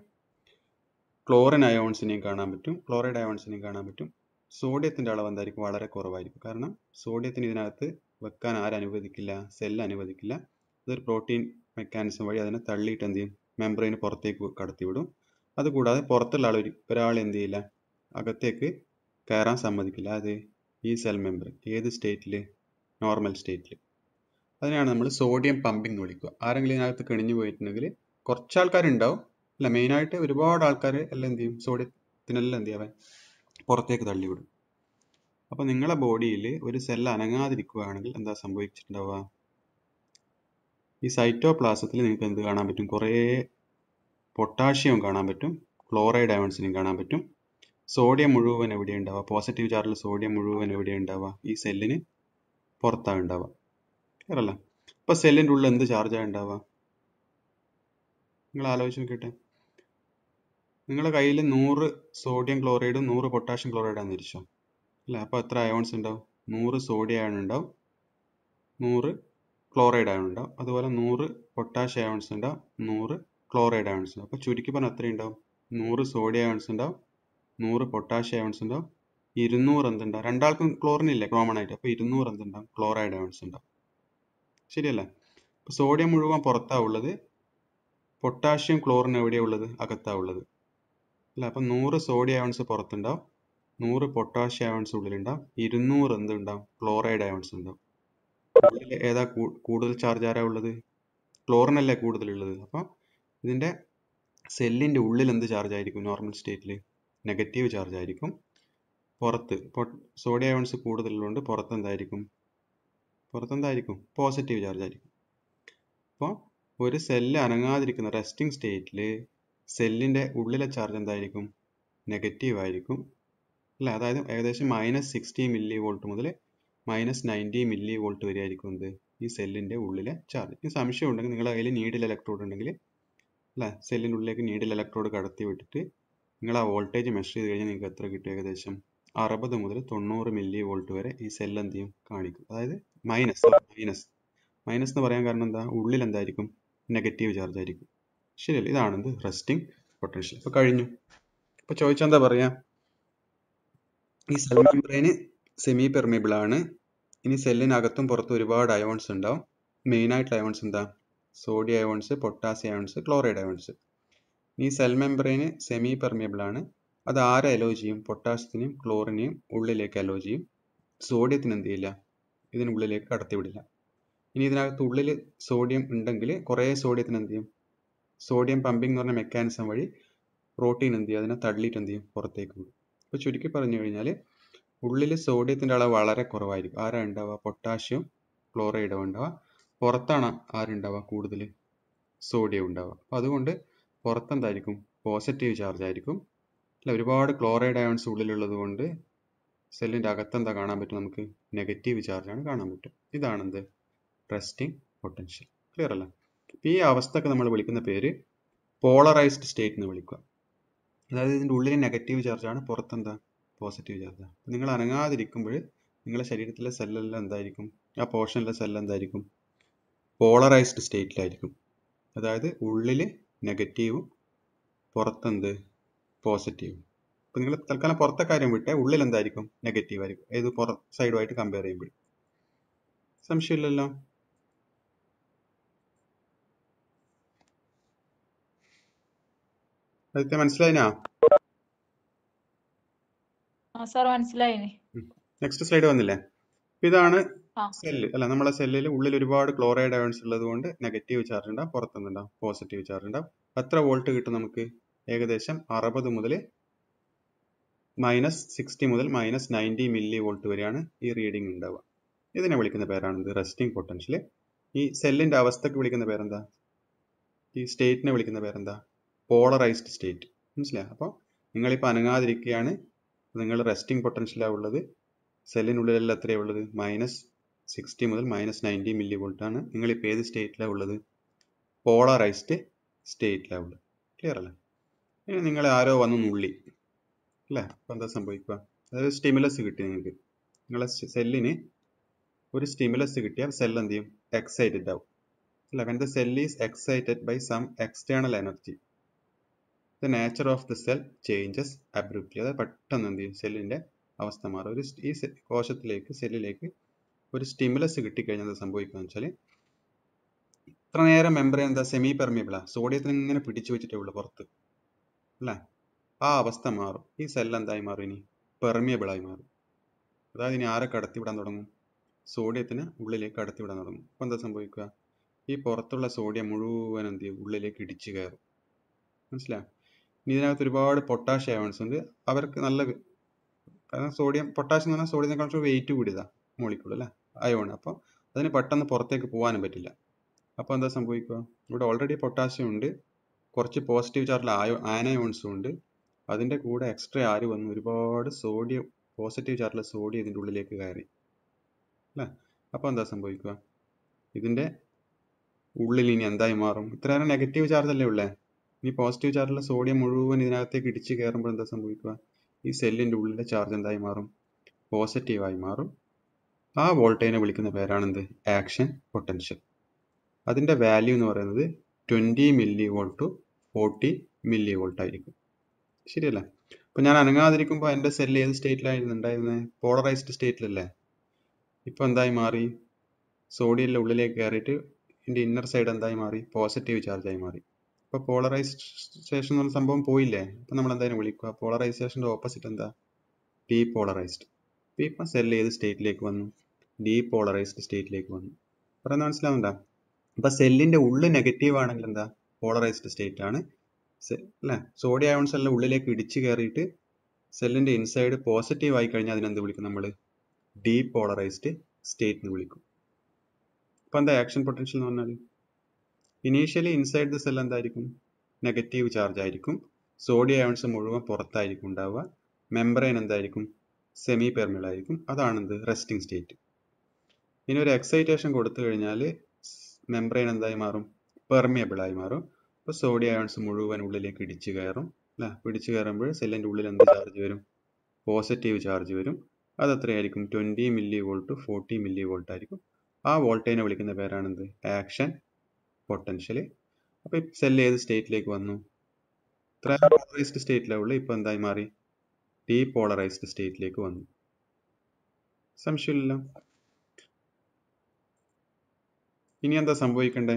ക്ലോറിൻ അയോൺസിനെയും കാണാൻ പറ്റും ക്ലോറൈഡ് അയോൺസിനെയും കാണാൻ പറ്റും സോഡിയത്തിൻ്റെ അളവ് എന്തായിരിക്കും വളരെ കുറവായിരിക്കും കാരണം സോഡിയത്തിന് ഇതിനകത്ത് വെക്കാൻ ആരനുവദിക്കില്ല സെല്ല് അനുവദിക്കില്ല ഇതൊരു പ്രോട്ടീൻ മെക്കാനിസം വഴി അതിനെ തള്ളിയിട്ട് എന്ത് ചെയ്യും മെംബ്രെയിന് പുറത്തേക്ക് കടത്തിവിടും അതുകൂടാതെ പുറത്തുള്ള ആൾ ഒരാൾ എന്ത് ചെയ്യില്ല അകത്തേക്ക് കയറാൻ സമ്മതിക്കില്ല അത് ഈ സെൽ മെമ്പർ ഏത് സ്റ്റേറ്റിൽ നോർമൽ സ്റ്റേറ്റിൽ അതിനാണ് നമ്മൾ സോഡിയം പമ്പിംഗ് എന്ന് വിളിക്കുക ആരെങ്കിലും ഇതിനകത്ത് കിണിഞ്ഞു പോയിട്ടുണ്ടെങ്കിൽ കുറച്ച് ആൾക്കാരുണ്ടാവും അല്ല മെയിനായിട്ട് ഒരുപാട് ആൾക്കാർ എല്ലാം എന്ത് ചെയ്യും സോഡിയത്തിനെല്ലാം എന്ത് ചെയ്യാൻ പുറത്തേക്ക് തള്ളിവിടും അപ്പോൾ നിങ്ങളെ ബോഡിയിൽ ഒരു സെല്ല് അനങ്ങാതിരിക്കുകയാണെങ്കിൽ എന്താ സംഭവിച്ചിട്ടുണ്ടാവുക ഈ സൈറ്റോപ്ലാസത്തിൽ നിങ്ങൾക്ക് എന്ത് കാണാൻ പറ്റും കുറേ പൊട്ടാഷ്യം കാണാൻ പറ്റും ക്ലോറൈഡ് അയോൺസിനും കാണാൻ പറ്റും സോഡിയം മുഴുവൻ എവിടെ ഉണ്ടാവുക പോസിറ്റീവ് ചാർജിൽ സോഡിയം മുഴുവൻ എവിടെ ഉണ്ടാവുക ഈ സെല്ലിന് പുറത്താണ് ഉണ്ടാവുക ക്ലിയർ അല്ല അപ്പോൾ സെല്ലിൻ്റെ ഉള്ളിൽ എന്ത് ചാർജാണ് ഉണ്ടാവുക നിങ്ങൾ ആലോചിച്ച് നോക്കിയിട്ട് നിങ്ങളുടെ കയ്യിൽ നൂറ് സോഡിയം ക്ലോറൈഡും നൂറ് പൊട്ടാഷ്യം ക്ലോറൈഡാന്ന് തിരിച്ചോ അല്ല അപ്പോൾ എത്ര അയോൺസ് ഉണ്ടാവും നൂറ് സോഡിയം അയോൺ ഉണ്ടാവും നൂറ് ക്ലോറൈഡ് അയോൺ ഉണ്ടാവും അതുപോലെ നൂറ് പൊട്ടാഷ്യം അയോൺസ് ഉണ്ടാവും നൂറ് ക്ലോറൈഡ് അയോൺസ് ഉണ്ടാവും അപ്പോൾ ചുരുക്കി പറഞ്ഞാൽ എത്ര ഉണ്ടാവും നൂറ് സോഡിയം അയോൺസ് ഉണ്ടാവും നൂറ് പൊട്ടാഷ്യം അയോൺസ് ഉണ്ടാവും ഇരുന്നൂറ് എന്തുണ്ടാവും രണ്ടാൾക്കും ക്ലോറിൻ ഇല്ലേ കോമൺ ആയിട്ട് അപ്പോൾ ഇരുന്നൂറ് എന്തുണ്ടാവും ക്ലോറൈഡ് അയോൺസ് ഉണ്ടാവും ശരിയല്ലേ അപ്പോൾ സോഡിയം മുഴുവൻ പുറത്താണ് ഉള്ളത് പൊട്ടാഷ്യം ക്ലോറിൻ എവിടെയാണ് ഉള്ളത് അകത്താണ് ഉള്ളത് അല്ല അപ്പം നൂറ് സോഡിയം അയോൺസ് പുറത്തുണ്ടാവും നൂറ് പൊട്ടാഷ്യം അയോൺസ് ഉള്ളിലുണ്ടാവും ഇരുന്നൂറ് എന്തുണ്ടാവും ക്ലോറൈഡ് അയോൺസ് ഉണ്ടാവും ഉള്ളിൽ ഏതാ കൂടുതൽ ചാർജ് ആരാ ഉള്ളത് ക്ലോറിൻ അല്ലേ കൂടുതലുള്ളത് അപ്പം ഇതിൻ്റെ സെല്ലിൻ്റെ ഉള്ളിൽ എന്ത് ചാർജ് ആയിരിക്കും നോർമൽ സ്റ്റേറ്റിൽ നെഗറ്റീവ് ചാർജ് ആയിരിക്കും പുറത്ത് സോഡിയം അയോൺസ് കൂടുതലുള്ളതുകൊണ്ട് പുറത്ത് എന്തായിരിക്കും പുറത്ത് എന്തായിരിക്കും പോസിറ്റീവ് ചാർജ് ആയിരിക്കും അപ്പോൾ ഒരു സെല്ല് അനങ്ങാതിരിക്കുന്ന റെസ്റ്റിംഗ് സ്റ്റേറ്റിൽ സെല്ലിൻ്റെ ഉള്ളിലെ ചാർജ് എന്തായിരിക്കും നെഗറ്റീവ് ആയിരിക്കും അല്ല അതായത് ഏകദേശം മൈനസ് സിക്സ്റ്റി മില്ലി വോൾട്ട് മുതൽ മൈനസ് നയൻറ്റി മില്ലി വോൾട്ട് വരെ ആയിരിക്കും എന്ത് ഈ സെല്ലിൻ്റെ ഉള്ളിലെ ചാർജ് ഈ സംശയം ഉണ്ടെങ്കിൽ നിങ്ങളുടെ കയ്യിൽ നീഡിൽ ഇലക്ട്രോഡ് ഉണ്ടെങ്കിൽ അല്ല സെല്ലിൻ്റെ ഉള്ളിലേക്ക് നീഡിൽ ഇലക്ട്രോഡ് കടത്തി വിട്ടിട്ട് നിങ്ങൾ ആ വോൾട്ടേജ് മെഷർ ചെയ്ത് കഴിഞ്ഞാൽ നിങ്ങൾക്ക് എത്ര കിട്ടും ഏകദേശം അറുപത് മുതൽ തൊണ്ണൂറ് മില്ലി വോൾട്ട് വരെ ഈ സെല്ല് എന്ത് ചെയ്യും കാണിക്കും അതായത് മൈനസ് മൈനസ് മൈനസ് എന്ന് പറയാൻ കാരണം എന്താ ഉള്ളിൽ എന്തായിരിക്കും നെഗറ്റീവ് ചാർജ് ആയിരിക്കും ശരിയല്ലേ ഇതാണ് എന്ത് റെസ്റ്റിംഗ് പൊട്ടൻഷ്യൽ ഇപ്പോൾ കഴിഞ്ഞു ഇപ്പോൾ ചോദിച്ചാൽ എന്താ പറയുക ഈ സെൽ മെംബ്രെയിന് സെമി പെർമിബിൾ ആണ് ഇനി സെല്ലിനകത്തും പുറത്തും ഒരുപാട് അയോൺസ് ഉണ്ടാവും മെയിൻ ആയിട്ടുള്ള അയോൺസ് എന്താ sodium ions potassium ions chloride ions ഈ സെൽ മെംബ്രെയിന് സെമി പെർമിബിൾ ആണ് അത് ആരെ അലോ ചെയ്യും പൊട്ടാസ്യത്തിനെയും ക്ലോറിനെയും ഉള്ളിലേക്ക് അലോ ചെയ്യും സോഡിയത്തിന് എന്ത് ചെയ്യില്ല ഇതിനുള്ളിലേക്ക് കടത്തിവിടില്ല ഇനി ഇതിനകത്ത് ഉള്ളിൽ സോഡിയം ഉണ്ടെങ്കിൽ കുറേ സോഡിയത്തിന് എന്ത് ചെയ്യും സോഡിയം പമ്പിംഗ് എന്ന് പറഞ്ഞ മെക്കാനിസം വഴി പ്രോട്ടീൻ എന്ത് ചെയ്യും അതിനെ തള്ളിയിട്ട് എന്ത് ചെയ്യും പുറത്തേക്ക് വിടും അപ്പോൾ ചുരുക്കി പറഞ്ഞു കഴിഞ്ഞാൽ ഉള്ളിൽ സോഡിയത്തിൻ്റെ അളവ് വളരെ കുറവായിരിക്കും ആരാ ഉണ്ടാവുക പൊട്ടാഷ്യം ക്ലോറൈഡോ ഉണ്ടാവുക പുറത്താണ് ആരുണ്ടാവുക കൂടുതൽ സോഡിയം ഉണ്ടാവുക അപ്പോൾ അതുകൊണ്ട് പുറത്തെന്തായിരിക്കും പോസിറ്റീവ് ചാർജ് ആയിരിക്കും അല്ല ഒരുപാട് ക്ലോറൈഡ് അയോൺസ് ഉള്ളിലുള്ളത് കൊണ്ട് സെല്ലിൻ്റെ അകത്തെന്താ കാണാൻ പറ്റും നമുക്ക് നെഗറ്റീവ് ചാർജാണ് കാണാൻ പറ്റും ഇതാണെന്ത് റെസ്റ്റിംഗ് പൊട്ടൻഷ്യൽ ക്ലിയർ അല്ല ഈ അവസ്ഥക്ക് നമ്മൾ വിളിക്കുന്ന പേര് പോളറൈസ്ഡ് സ്റ്റേറ്റ് എന്ന് വിളിക്കുക അതായത് ഇതിൻ്റെ ഉള്ളിൽ നെഗറ്റീവ് ചാർജാണ് പുറത്തെന്താ പോസിറ്റീവ് ചാർജാണ് നിങ്ങൾ അനങ്ങാതിരിക്കുമ്പോൾ നിങ്ങളുടെ ശരീരത്തിലെ സെല്ലെല്ലാം എന്തായിരിക്കും ആ പോർഷനിലെ സെല്ല് എന്തായിരിക്കും പോളറൈസ്ഡ് സ്റ്റേറ്റിലായിരിക്കും അതായത് ഉള്ളിൽ നെഗറ്റീവും പുറത്തെന്ത് പോസിറ്റീവും അപ്പോൾ നിങ്ങൾ തൽക്കാലം പുറത്തെ കാര്യം വിട്ടേ ഉള്ളിൽ എന്തായിരിക്കും നെഗറ്റീവ് ആയിരിക്കും ഏത് പുറ സൈഡുമായിട്ട് കമ്പയർ ചെയ്യുമ്പോൾ സംശയമില്ലല്ലോ ആദ്യത്തെ മനസ്സിലായിനാ ആ സാർ മനസ്സിലായിനി നെക്സ്റ്റ് സ്ലൈഡ് വന്നില്ലേ ഇതാണ് ആ. സെല്ല് അല്ല നമ്മളെ സെല്ലിൽ ഉള്ളിൽ ഒരുപാട് ക്ലോറൈഡ് അയോൺസ് ഉള്ളത് കൊണ്ട് നെഗറ്റീവ് ചാർജ് ഉണ്ടാവും പുറത്തുനിന്നുണ്ടാവും പോസിറ്റീവ് ചാർജ് ഉണ്ടാവും എത്ര വോൾട്ട് കിട്ടും നമുക്ക് ഏകദേശം അറുപത് മുതൽ മൈനസ് സിക്സ്റ്റി മുതൽ മൈനസ് നയൻറ്റി മില്ലി വോൾട്ട് വരെയാണ് ഈ റീഡിംഗ് ഉണ്ടാവുക ഇതിനെ വിളിക്കുന്ന പേരാണ് റെസ്റ്റിംഗ് പൊട്ടൻഷ്യൽ ഈ സെല്ലിന്റെ അവസ്ഥക്ക് വിളിക്കുന്ന പേരെന്താ ഈ സ്റ്റേറ്റിനെ വിളിക്കുന്ന പേരെന്താ പോളറൈസ്ഡ് സ്റ്റേറ്റ് മനസ്സിലായോ അപ്പോൾ നിങ്ങളിപ്പോൾ അനങ്ങാതിരിക്കുകയാണ് നിങ്ങൾ റെസ്റ്റിംഗ് പൊട്ടൻഷ്യലാണ് ഉള്ളത് സെല്ലിനുള്ളിലെല്ലാം എത്രയാണ് ഉള്ളത് മൈനസ് സിക്സ്റ്റി മുതൽ മൈനസ് നയൻറ്റി മില്ലി വോൾട്ട് ആണ് നിങ്ങളിപ്പോൾ ഏത് സ്റ്റേറ്റിലാണ് ഉള്ളത് പോളറൈസ്ഡ് സ്റ്റേറ്റിലാണ് ഉള്ളത് ക്ലിയർ അല്ലേ ഇനി നിങ്ങൾ ആരോ വന്ന് നുള്ളി അല്ലേ അപ്പോൾ എന്താ സംഭവിക്കുക അതായത് സ്റ്റിമുലസ് കിട്ടി നിങ്ങൾക്ക് നിങ്ങളെ സെല്ലിന് ഒരു സ്റ്റിമുലസ് കിട്ടിയാൽ സെൽ എന്ത് ചെയ്യും എക്സൈറ്റഡ് ആവും അല്ല when the cell is excited by some external energy the nature of the cell changes abruptly അതായത് പെട്ടെന്ന് എന്ത് ചെയ്യും സെല്ലിൻ്റെ അവസ്ഥ മാറും ഒരു ഈ കോശത്തിലേക്ക് സെല്ലിലേക്ക് ഒരു സ്റ്റിമുലസ് കിട്ടിക്കഴിഞ്ഞാൽ എന്താ സംഭവിക്കുക വെച്ചാൽ ഇത്ര നേരം മെമ്പറേൻ എന്താ സെമി പെർമിബിളാ സോഡിയത്തിന് ഇങ്ങനെ പിടിച്ചു വെച്ചിട്ടേ ഉള്ളൂ പുറത്ത് അല്ലേ ആ അവസ്ഥ മാറും ഈ സെൽ എന്തായി മാറും ഇനി പെർമിയബിൾ ആയി മാറും അതായത് ഇനി ആരെ കടത്തിവിടാൻ തുടങ്ങും സോഡിയത്തിന് ഉള്ളിലേക്ക് കടത്തിവിടാൻ തുടങ്ങും അപ്പോൾ എന്താ സംഭവിക്കുക ഈ പുറത്തുള്ള സോഡിയം മുഴുവൻ എന്ത് ചെയ്യും ഉള്ളിലേക്ക് ഇടിച്ചു കയറും മനസ്സിലായോ ഇനി ഇതിനകത്ത് ഒരുപാട് പൊട്ടാഷ്യം അയോൺസ് ഉണ്ട് അവർക്ക് നല്ല വെ- കാരണം സോഡിയം പൊട്ടാഷ്യം എന്ന് പറഞ്ഞാൽ സോഡിയത്തിനെക്കാളും വെയിറ്റ് കൂടിയതാ മോളിക്കൂൾ അല്ലേ അയോൺ അപ്പോൾ അതിന് പെട്ടെന്ന് പുറത്തേക്ക് പോകാനും പറ്റില്ല അപ്പോൾ എന്താ സംഭവിക്കുക ഇവിടെ ഓൾറെഡി പൊട്ടാഷ്യം ഉണ്ട് കുറച്ച് പോസിറ്റീവ് ചാർജിൽ ആയോ ആനയോൺസും ഉണ്ട് അതിൻ്റെ കൂടെ എക്സ്ട്രാ ആര് വന്നു ഒരുപാട് സോഡിയം പോസിറ്റീവ് ചാർജിലെ സോഡിയം ഇതിൻ്റെ ഉള്ളിലേക്ക് കയറി അല്ലേ അപ്പോൾ എന്താ സംഭവിക്കുക ഇതിൻ്റെ ഉള്ളിൽ ഇനി എന്തായി മാറും ഇത്രയേറെ നെഗറ്റീവ് ചാർജ് അല്ലേ ഉള്ളേ ഇനി പോസിറ്റീവ് ചാർജിലെ സോഡിയം മുഴുവൻ ഇതിനകത്തേക്ക് ഇടിച്ച് കയറുമ്പോൾ എന്താ സംഭവിക്കുക ഈ സെല്ലിൻ്റെ ഉള്ളിലെ ചാർജ് എന്തായി മാറും പോസിറ്റീവായി മാറും ആ വോൾട്ടേജിനെ വിളിക്കുന്ന പേരാണെന്ത് ആക്ഷൻ പൊട്ടൻഷ്യൽ അതിൻ്റെ വാല്യൂ എന്ന് പറയുന്നത് twenty millivolt to forty millivolt ആയിരിക്കും ശരിയല്ലേ അപ്പോൾ ഞാൻ അനങ്ങാതിരിക്കുമ്പോൾ എൻ്റെ സെല്ല് ഏത് സ്റ്റേറ്റിലായിരുന്നു ഉണ്ടായിരുന്നത് പോളറൈസ്ഡ് സ്റ്റേറ്റിലല്ലേ ഇപ്പോൾ എന്തായി മാറി സോഡിയം ഉള്ളിലേക്ക് കയറിയിട്ട് ഇതിൻ്റെ ഇന്നർ സൈഡ് എന്തായി മാറി പോസിറ്റീവ് ചാർജായി മാറി ഇപ്പോൾ പോളറൈസേഷൻ എന്നുള്ള സംഭവം പോയില്ലേ അപ്പോൾ നമ്മൾ എന്തായാലും വിളിക്കുക പോളറൈസേഷൻ്റെ ഓപ്പോസിറ്റ് എന്താ ഡീപോളറൈസ്ഡ് അപ്പോൾ ഇപ്പം സെല്ല് ഏത് സ്റ്റേറ്റിലേക്ക് വന്നു ഡീപോളറൈസ്ഡ് സ്റ്റേറ്റിലേക്ക് വന്നു പറയുന്നത് മനസ്സിലാവുന്നുണ്ടോ അപ്പോൾ സെല്ലിൻ്റെ ഉള്ളിൽ നെഗറ്റീവ് ആണെങ്കിൽ എന്താ പോളറൈസ്ഡ് സ്റ്റേറ്റ് ആണ് അല്ലേ സോഡിയം അയോൺസ് എല്ലാം ഉള്ളിലേക്ക് ഇടിച്ചു കയറിയിട്ട് സെല്ലിൻ്റെ ഇൻസൈഡ് പോസിറ്റീവ് ആയി കഴിഞ്ഞാൽ അതിനെന്ത് വിളിക്കും നമ്മൾ ഡീപോളറൈസ്ഡ് സ്റ്റേറ്റ് എന്ന് വിളിക്കും അപ്പോൾ എന്താ ആക്ഷൻ പൊട്ടൻഷ്യൽ എന്ന് പറഞ്ഞാൽ ഇനീഷ്യലി ഇൻസൈഡ് ദ സെൽ എന്തായിരിക്കും നെഗറ്റീവ് ചാർജ് ആയിരിക്കും സോഡിയം അയോൺസ് മുഴുവൻ പുറത്തായിരിക്കും ഉണ്ടാവുക മെമ്പറൈൻ എന്തായിരിക്കും സെമി പെർമിൾ ആയിരിക്കും അതാണെന്ത് റെസ്റ്റിംഗ് സ്റ്റേറ്റ് ഇനി ഒരു എക്സൈറ്റേഷൻ കൊടുത്തു കഴിഞ്ഞാൽ മെമ്പറൈൻ എന്തായി മാറും പെർമിയബിൾ ആയി മാറും അപ്പോൾ സോഡിയം അയോൺസ് മുഴുവൻ ഉള്ളിലേക്ക് ഇടിച്ചു കയറും അല്ലേ പിടിച്ചു കയറുമ്പോൾ സെല്ലിൻ്റെ ഉള്ളിൽ എന്ത് ചാർജ് വരും പോസിറ്റീവ് ചാർജ് വരും അത് എത്രയായിരിക്കും twenty millivolt to forty millivolt ആയിരിക്കും ആ വോൾട്ടേജിനെ വിളിക്കുന്ന പേരാണെന്ത് ആക്ഷൻ പൊട്ടൻഷ്യൽ അപ്പോൾ ഈ സെല്ല് ഏത് സ്റ്റേറ്റിലേക്ക് വന്നു ഇത്ര പോളറൈസ്ഡ് സ്റ്റേറ്റിലാണ് ഉള്ളത് ഇപ്പോൾ എന്തായി മാറി ഡീപോളറൈസ്ഡ് സ്റ്റേറ്റിലേക്ക് വന്നു സംശയമില്ല ഇനി എന്താ സംഭവിക്കണ്ടേ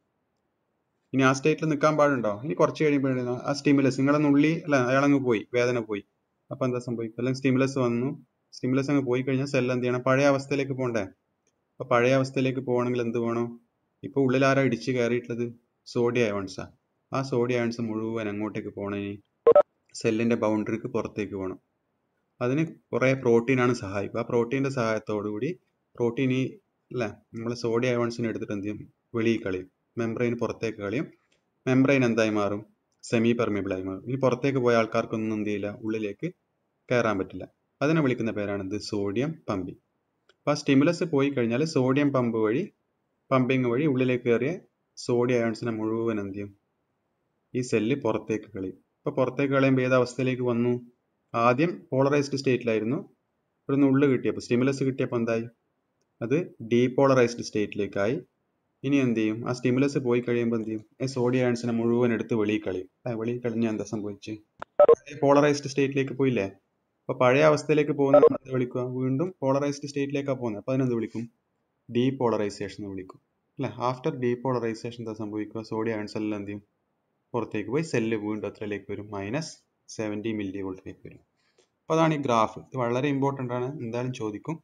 ഇനി ആ സ്റ്റേറ്റിൽ നിൽക്കാൻ പാടുണ്ടോ ഇനി കുറച്ച് കഴിയുമ്പോഴേ ആ സ്റ്റിമുലസ് നിങ്ങളെ നുള്ളി അല്ല അയാളങ്ങ് പോയി വേദന പോയി അപ്പോൾ എന്താ സംഭവിക്കും അല്ലെങ്കിൽ സ്റ്റിമുലസ് വന്നു സ്റ്റിമുലസ് അങ്ങ് പോയി കഴിഞ്ഞാൽ സെൽ എന്ത് ചെയ്യണം പഴയ അവസ്ഥയിലേക്ക് പോകണ്ടേ അപ്പോൾ പഴയ അവസ്ഥയിലേക്ക് പോകണമെങ്കിൽ എന്ത് വേണം ഇപ്പോൾ ഉള്ളിൽ ആരാ ഇടിച്ച് കയറിയിട്ടുള്ളത് സോഡിയം അയോൺസാ ആ സോഡിയം അയോൺസ് മുഴുവൻ അങ്ങോട്ടേക്ക് പോകണമെങ്കിൽ സെല്ലിൻ്റെ ബൗണ്ടറിക്ക് പുറത്തേക്ക് പോകണം അതിന് കുറേ പ്രോട്ടീനാണ് സഹായിക്കുക ആ പ്രോട്ടീൻ്റെ സഹായത്തോടു കൂടി പ്രോട്ടീൻ ഈ അല്ലേ നമ്മൾ സോഡിയം അയോൺസിനെ എടുത്തിട്ട് എന്ത് ചെയ്യും വെളിയിൽ കളയും മെംബ്രെയിൻ പുറത്തേക്ക് കളയും മെംബ്രെയിൻ എന്തായി മാറും സെമി പെർമിബിൾ ആയി മാറും ഇനി പുറത്തേക്ക് പോയ ആൾക്കാർക്കൊന്നും എന്ത് ചെയ്യില്ല ഉള്ളിലേക്ക് കയറാൻ പറ്റില്ല അതിനെ വിളിക്കുന്ന പേരാണെന്ത് സോഡിയം പമ്പിങ് അപ്പോൾ ആ സ്റ്റിമുലസ് പോയി കഴിഞ്ഞാൽ സോഡിയം പമ്പ് വഴി പമ്പിങ് വഴി ഉള്ളിലേക്ക് കയറിയ സോഡിയം അയോൺസിനെ മുഴുവൻ എന്ത് ചെയ്യും ഈ സെല്ല് പുറത്തേക്ക് കളയും ഇപ്പോൾ പുറത്തേക്ക് കളയുമ്പോൾ ഏത് അവസ്ഥയിലേക്ക് വന്നു ആദ്യം പോളറൈസ്ഡ് സ്റ്റേറ്റിലായിരുന്നു ഒരു നുള്ള് കിട്ടിയപ്പോൾ സ്റ്റിമുലസ് കിട്ടിയപ്പോൾ എന്തായി അത് ഡീപോളറൈസ്ഡ് സ്റ്റേറ്റിലേക്കായി ഇനി എന്ത് ചെയ്യും ആ സ്റ്റിമുലസ് പോയി കഴിയുമ്പോൾ എന്ത് ചെയ്യും ഈ സോഡിയം അയൺസിനെ മുഴുവൻ എടുത്ത് വെളിയിൽ കളയും ആ വെളിയിൽ കളഞ്ഞാൽ എന്താ സംഭവിച്ച് പോളറൈസ്ഡ് സ്റ്റേറ്റിലേക്ക് പോയില്ലേ അപ്പോൾ പഴയ അവസ്ഥയിലേക്ക് പോകുന്ന എന്ത് വിളിക്കുക വീണ്ടും പോളറൈസ്ഡ് സ്റ്റേറ്റിലേക്കാണ് പോകുന്നത് അപ്പോൾ അതിനെന്ത് വിളിക്കും ഡീപോളറൈസേഷൻ എന്ന് വിളിക്കും അല്ലേ ആഫ്റ്റർ ഡീപോളറൈസേഷൻ എന്താ സംഭവിക്കുക സോഡിയം അയൺസ് എല്ലാം എന്ത് ചെയ്യും പുറത്തേക്ക് പോയി സെല്ല് വീണ്ടും എത്രയിലേക്ക് വരും മൈനസ് സെവൻറ്റി മില്ലി വോൾട്ടിലേക്ക് വരും അപ്പോൾ അതാണ് ഈ ഗ്രാഫ് ഇത് വളരെ ഇമ്പോർട്ടൻ്റ് ആണ് എന്തായാലും ചോദിക്കും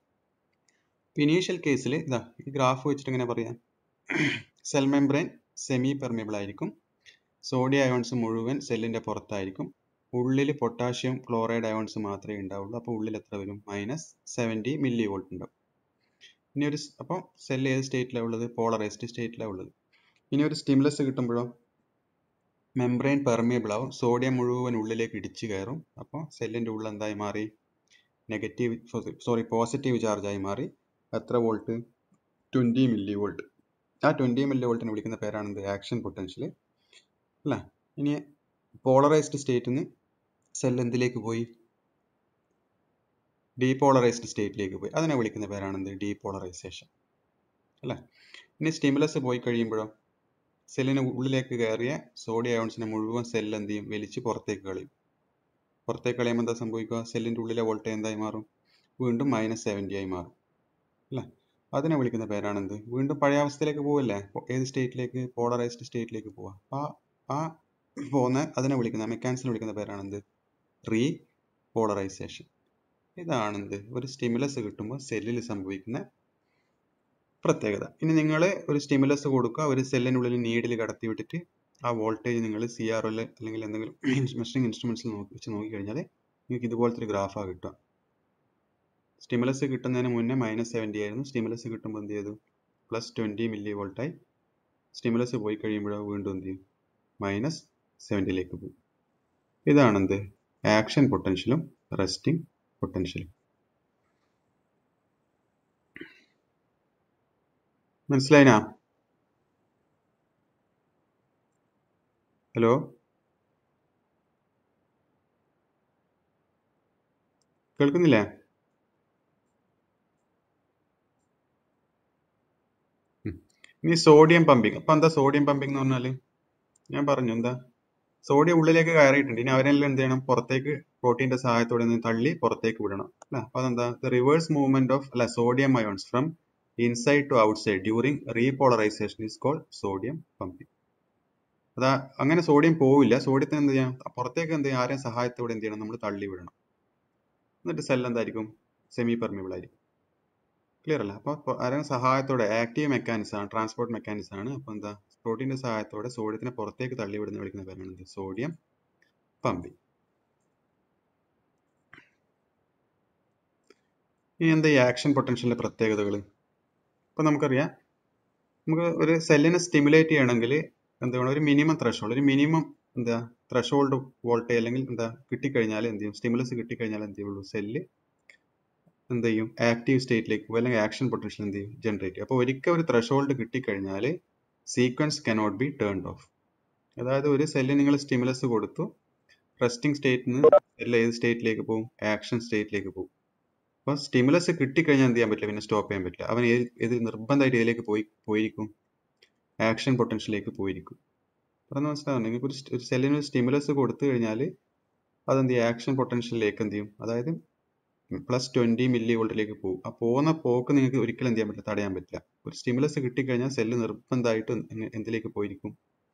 ഇനീഷ്യൽ കേസിൽ ഇതാ ഈ ഗ്രാഫ് വെച്ചിട്ട് എങ്ങനെ പറയാം സെൽ മെംബ്രെയിൻ സെമി പെർമിബിൾ ആയിരിക്കും സോഡിയം അയോൺസ് മുഴുവൻ സെല്ലിൻ്റെ പുറത്തായിരിക്കും ഉള്ളിൽ പൊട്ടാഷ്യം ക്ലോറൈഡ് അയോൺസ് മാത്രമേ ഉണ്ടാവുള്ളൂ അപ്പോൾ ഉള്ളിൽ എത്ര വരും മൈനസ് സെവൻറ്റി മില്ലി വോൾട്ട് ഉണ്ടാവും ഇനി ഒരു അപ്പോൾ സെല്ല് ഏത് സ്റ്റേറ്റിലാണ് ഉള്ളത് പോളറൈസ്ഡ് സ്റ്റേറ്റിലാണ് ഉള്ളത് ഇനി ഒരു സ്റ്റിമുലസ് കിട്ടുമ്പോഴോ മെംബ്രെയിൻ പെർമിയബിൾ ആവും സോഡിയം മുഴുവൻ ഉള്ളിലേക്ക് ഇടിച്ചു കയറും അപ്പോൾ സെല്ലിൻ്റെ ഉള്ളിൽ എന്തായി മാറി നെഗറ്റീവ് സോറി പോസിറ്റീവ് ചാർജായി മാറി എത്ര വോൾട്ട് ട്വൻറ്റി മില്ലി വോൾട്ട് ആ ട്വൻറ്റി മില്ലി വോൾട്ടിനെ വിളിക്കുന്ന പേരാണെന്ത് ആക്ഷൻ പൊട്ടൻഷ്യൽ അല്ല ഇനി പോളറൈസ്ഡ് സ്റ്റേറ്റിൽ നിന്ന് സെൽ എന്തിലേക്ക് പോയി ഡീപോളറൈസ്ഡ് സ്റ്റേറ്റിലേക്ക് പോയി അതിനെ വിളിക്കുന്ന പേരാണെന്ത് ഡീപോളറൈസേഷൻ അല്ലേ ഇനി സ്റ്റിമുലസ് പോയി കഴിയുമ്പോഴോ സെല്ലിന് ഉള്ളിലേക്ക് കയറിയ സോഡിയം അയോൺസിനെ മുഴുവൻ സെല്ല് എന്ത് ചെയ്യും വലിച്ച് പുറത്തേക്ക് കളയും പുറത്തേക്ക് കളയുമ്പോൾ എന്താ സംഭവിക്കുക സെല്ലിൻ്റെ ഉള്ളിലെ വോൾട്ടേജ് എന്തായി മാറും വീണ്ടും മൈനസ് സെവൻറ്റി ആയി മാറും അല്ലേ അതിനെ വിളിക്കുന്ന പേരാണെന്ത് വീണ്ടും പഴയ അവസ്ഥയിലേക്ക് പോവല്ലേ ഏത് സ്റ്റേറ്റിലേക്ക് പോളറൈസ്ഡ് സ്റ്റേറ്റിലേക്ക് പോവുക ആ ആ പോകുന്ന അതിനെ വിളിക്കുന്ന മെക്കാനിക്സിനെ വിളിക്കുന്ന പേരാണെന്ത് റീ പോളറൈസേഷൻ ഇതാണെന്ത് ഒരു സ്റ്റിമുലസ് കിട്ടുമ്പോൾ സെല്ലിൽ സംഭവിക്കുന്ന പ്രത്യേകത ഇനി നിങ്ങൾ ഒരു സ്റ്റിമുലസ് കൊടുക്കുക ഒരു സെല്ലിനുള്ളിൽ നീഡിൽ കടത്തി വിട്ടിട്ട് ആ വോൾട്ടേജ് നിങ്ങൾ സി ആർ ഒ അല്ലെങ്കിൽ എന്തെങ്കിലും മെഷറിംഗ് ഇൻസ്ട്രുമെന്റ്സിൽ നോക്കി വെച്ച് നോക്കിക്കഴിഞ്ഞാൽ നിങ്ങൾക്ക് ഇതുപോലത്തെ ഒരു ഗ്രാഫാണ് കിട്ടുക സ്റ്റിമുലസ് കിട്ടുന്നതിന് മുന്നേ മൈനസ് സെവൻറ്റി ആയിരുന്നു സ്റ്റിമുലസ് കിട്ടുമ്പോൾ എന്ത് ചെയ്തു പ്ലസ് ട്വൻറ്റി മില്ലി വോൾട്ടായി സ്റ്റിമുലസ് പോയി കഴിയുമ്പോഴോ വീണ്ടും എന്ത് ചെയ്യും മൈനസ് സെവൻറ്റിയിലേക്ക് പോകും ഇതാണ് എന്ത് ആക്ഷൻ പൊട്ടൻഷ്യലും റെസ്റ്റിംഗ് പൊട്ടൻഷ്യലും മനസ്സിലായിനാ ഹലോ കേൾക്കുന്നില്ലേ ഉം. ഇനി സോഡിയം പമ്പിങ് അപ്പൊ എന്താ സോഡിയം പമ്പിങ് എന്ന് പറഞ്ഞാല് ഞാൻ പറഞ്ഞു എന്താ സോഡിയം ഉള്ളിലേക്ക് കയറിയിട്ടുണ്ട് ഇനി അവരെല്ലാം എന്ത് ചെയ്യണം പുറത്തേക്ക് പ്രോട്ടീന്റെ സഹായത്തോടെ ഒന്ന് തള്ളി പുറത്തേക്ക് വിടണം അല്ല അപ്പൊ അതെന്താ റിവേഴ്സ് മൂവ്മെന്റ് ഓഫ് അല്ല sodium ions from inside to outside during repolarization is called sodium pumping അതാ അങ്ങനെ സോഡിയം പോവില്ല സോഡിയത്തിന് എന്ത് ചെയ്യാം പുറത്തേക്ക് എന്ത് ചെയ്യാം ആരെയും സഹായത്തോടെ എന്ത് ചെയ്യണം നമ്മൾ തള്ളി വിടണം എന്നിട്ട് സെൽ എന്തായിരിക്കും സെമി പെർമിബിൾ ആയിരിക്കും ക്ലിയർ അല്ല അപ്പോൾ ആരെയും സഹായത്തോടെ ആക്റ്റീവ് മെക്കാനിസം ആണ് ട്രാൻസ്പോർട്ട് മെക്കാനിസം ആണ് അപ്പോൾ എന്താ പ്രോട്ടീന്റെ സഹായത്തോടെ സോഡിയത്തിനെ പുറത്തേക്ക് തള്ളി വിടുന്ന വിളിക്കുന്ന പേരാണ് എന്ത് സോഡിയം പമ്പിങ് ഇനി എന്താ ഈ ആക്ഷൻ പൊട്ടൻഷ്യലിന്റെ പ്രത്യേകതകൾ ഇപ്പൊ നമുക്കറിയാം നമുക്ക് ഒരു സെല്ലിനെ സ്റ്റിമുലേറ്റ് ചെയ്യണമെങ്കിൽ എന്താ വേണം ഒരു മിനിമം ത്രഷോൾഡ് ഒരു മിനിമം എന്താ ത്രഷോൾഡ് വോൾട്ടേജ് അല്ലെങ്കിൽ എന്താ കിട്ടിക്കഴിഞ്ഞാൽ എന്ത് ചെയ്യും സ്റ്റിമുലസ് കിട്ടിക്കഴിഞ്ഞാൽ എന്ത് ചെയ്യുള്ളൂ സെല്ല് എന്ത് ചെയ്യും ആക്റ്റീവ് സ്റ്റേറ്റിലേക്ക് പോകും അല്ലെങ്കിൽ ആക്ഷൻ പൊട്ടൻഷ്യൽ എന്ത് ചെയ്യും ജനറേറ്റ് ചെയ്യും അപ്പോൾ ഒരിക്കൽ ഒരു ത്രഷോൾഡ് കിട്ടിക്കഴിഞ്ഞാൽ sequence cannot be turned off അതായത് ഒരു സെല്ലിന് നിങ്ങൾ സ്റ്റിമുലസ് കൊടുത്തു റെസ്റ്റിംഗ് സ്റ്റേറ്റിൽ നിന്ന് സെല്ല് ഏത് സ്റ്റേറ്റിലേക്ക് പോകും ആക്ഷൻ സ്റ്റേറ്റിലേക്ക് പോകും അപ്പോൾ സ്റ്റിമുലസ് കിട്ടിക്കഴിഞ്ഞാൽ എന്ത് ചെയ്യാൻ പറ്റില്ല പിന്നെ സ്റ്റോപ്പ് ചെയ്യാൻ പറ്റില്ല അവൻ ഏത് ഏത് നിർബന്ധമായിട്ട് ഇതിലേക്ക് പോയി പോയിരിക്കും ആക്ഷൻ പൊട്ടൻഷ്യലിലേക്ക് പോയിരിക്കും പറഞ്ഞ മനസ്സിലാവും നിങ്ങൾക്ക് ഒരു സ്റ്റ്- ഒരു സെല്ലിന് ഒരു സ്റ്റിമുലസ് കൊടുത്തു കഴിഞ്ഞാൽ അതെന്ത് ചെയ്യും ആക്ഷൻ പൊട്ടൻഷ്യലിലേക്ക് എന്ത് ചെയ്യും അതായത് പ്ലസ് ട്വന്റി മില്ലി വോൾട്ടിലേക്ക് പോകും ആ പോകുന്ന പോക്ക് നിങ്ങൾക്ക് ഒരിക്കലും എന്ത് ചെയ്യാൻ പറ്റില്ല തടയാൻ പറ്റില്ല ഒരു സ്റ്റിമുലസ് കിട്ടിക്കഴിഞ്ഞാൽ സെല്ല് നിർബന്ധമായിട്ട് എന്ത് എന്തിലേക്ക് പോയിരിക്കും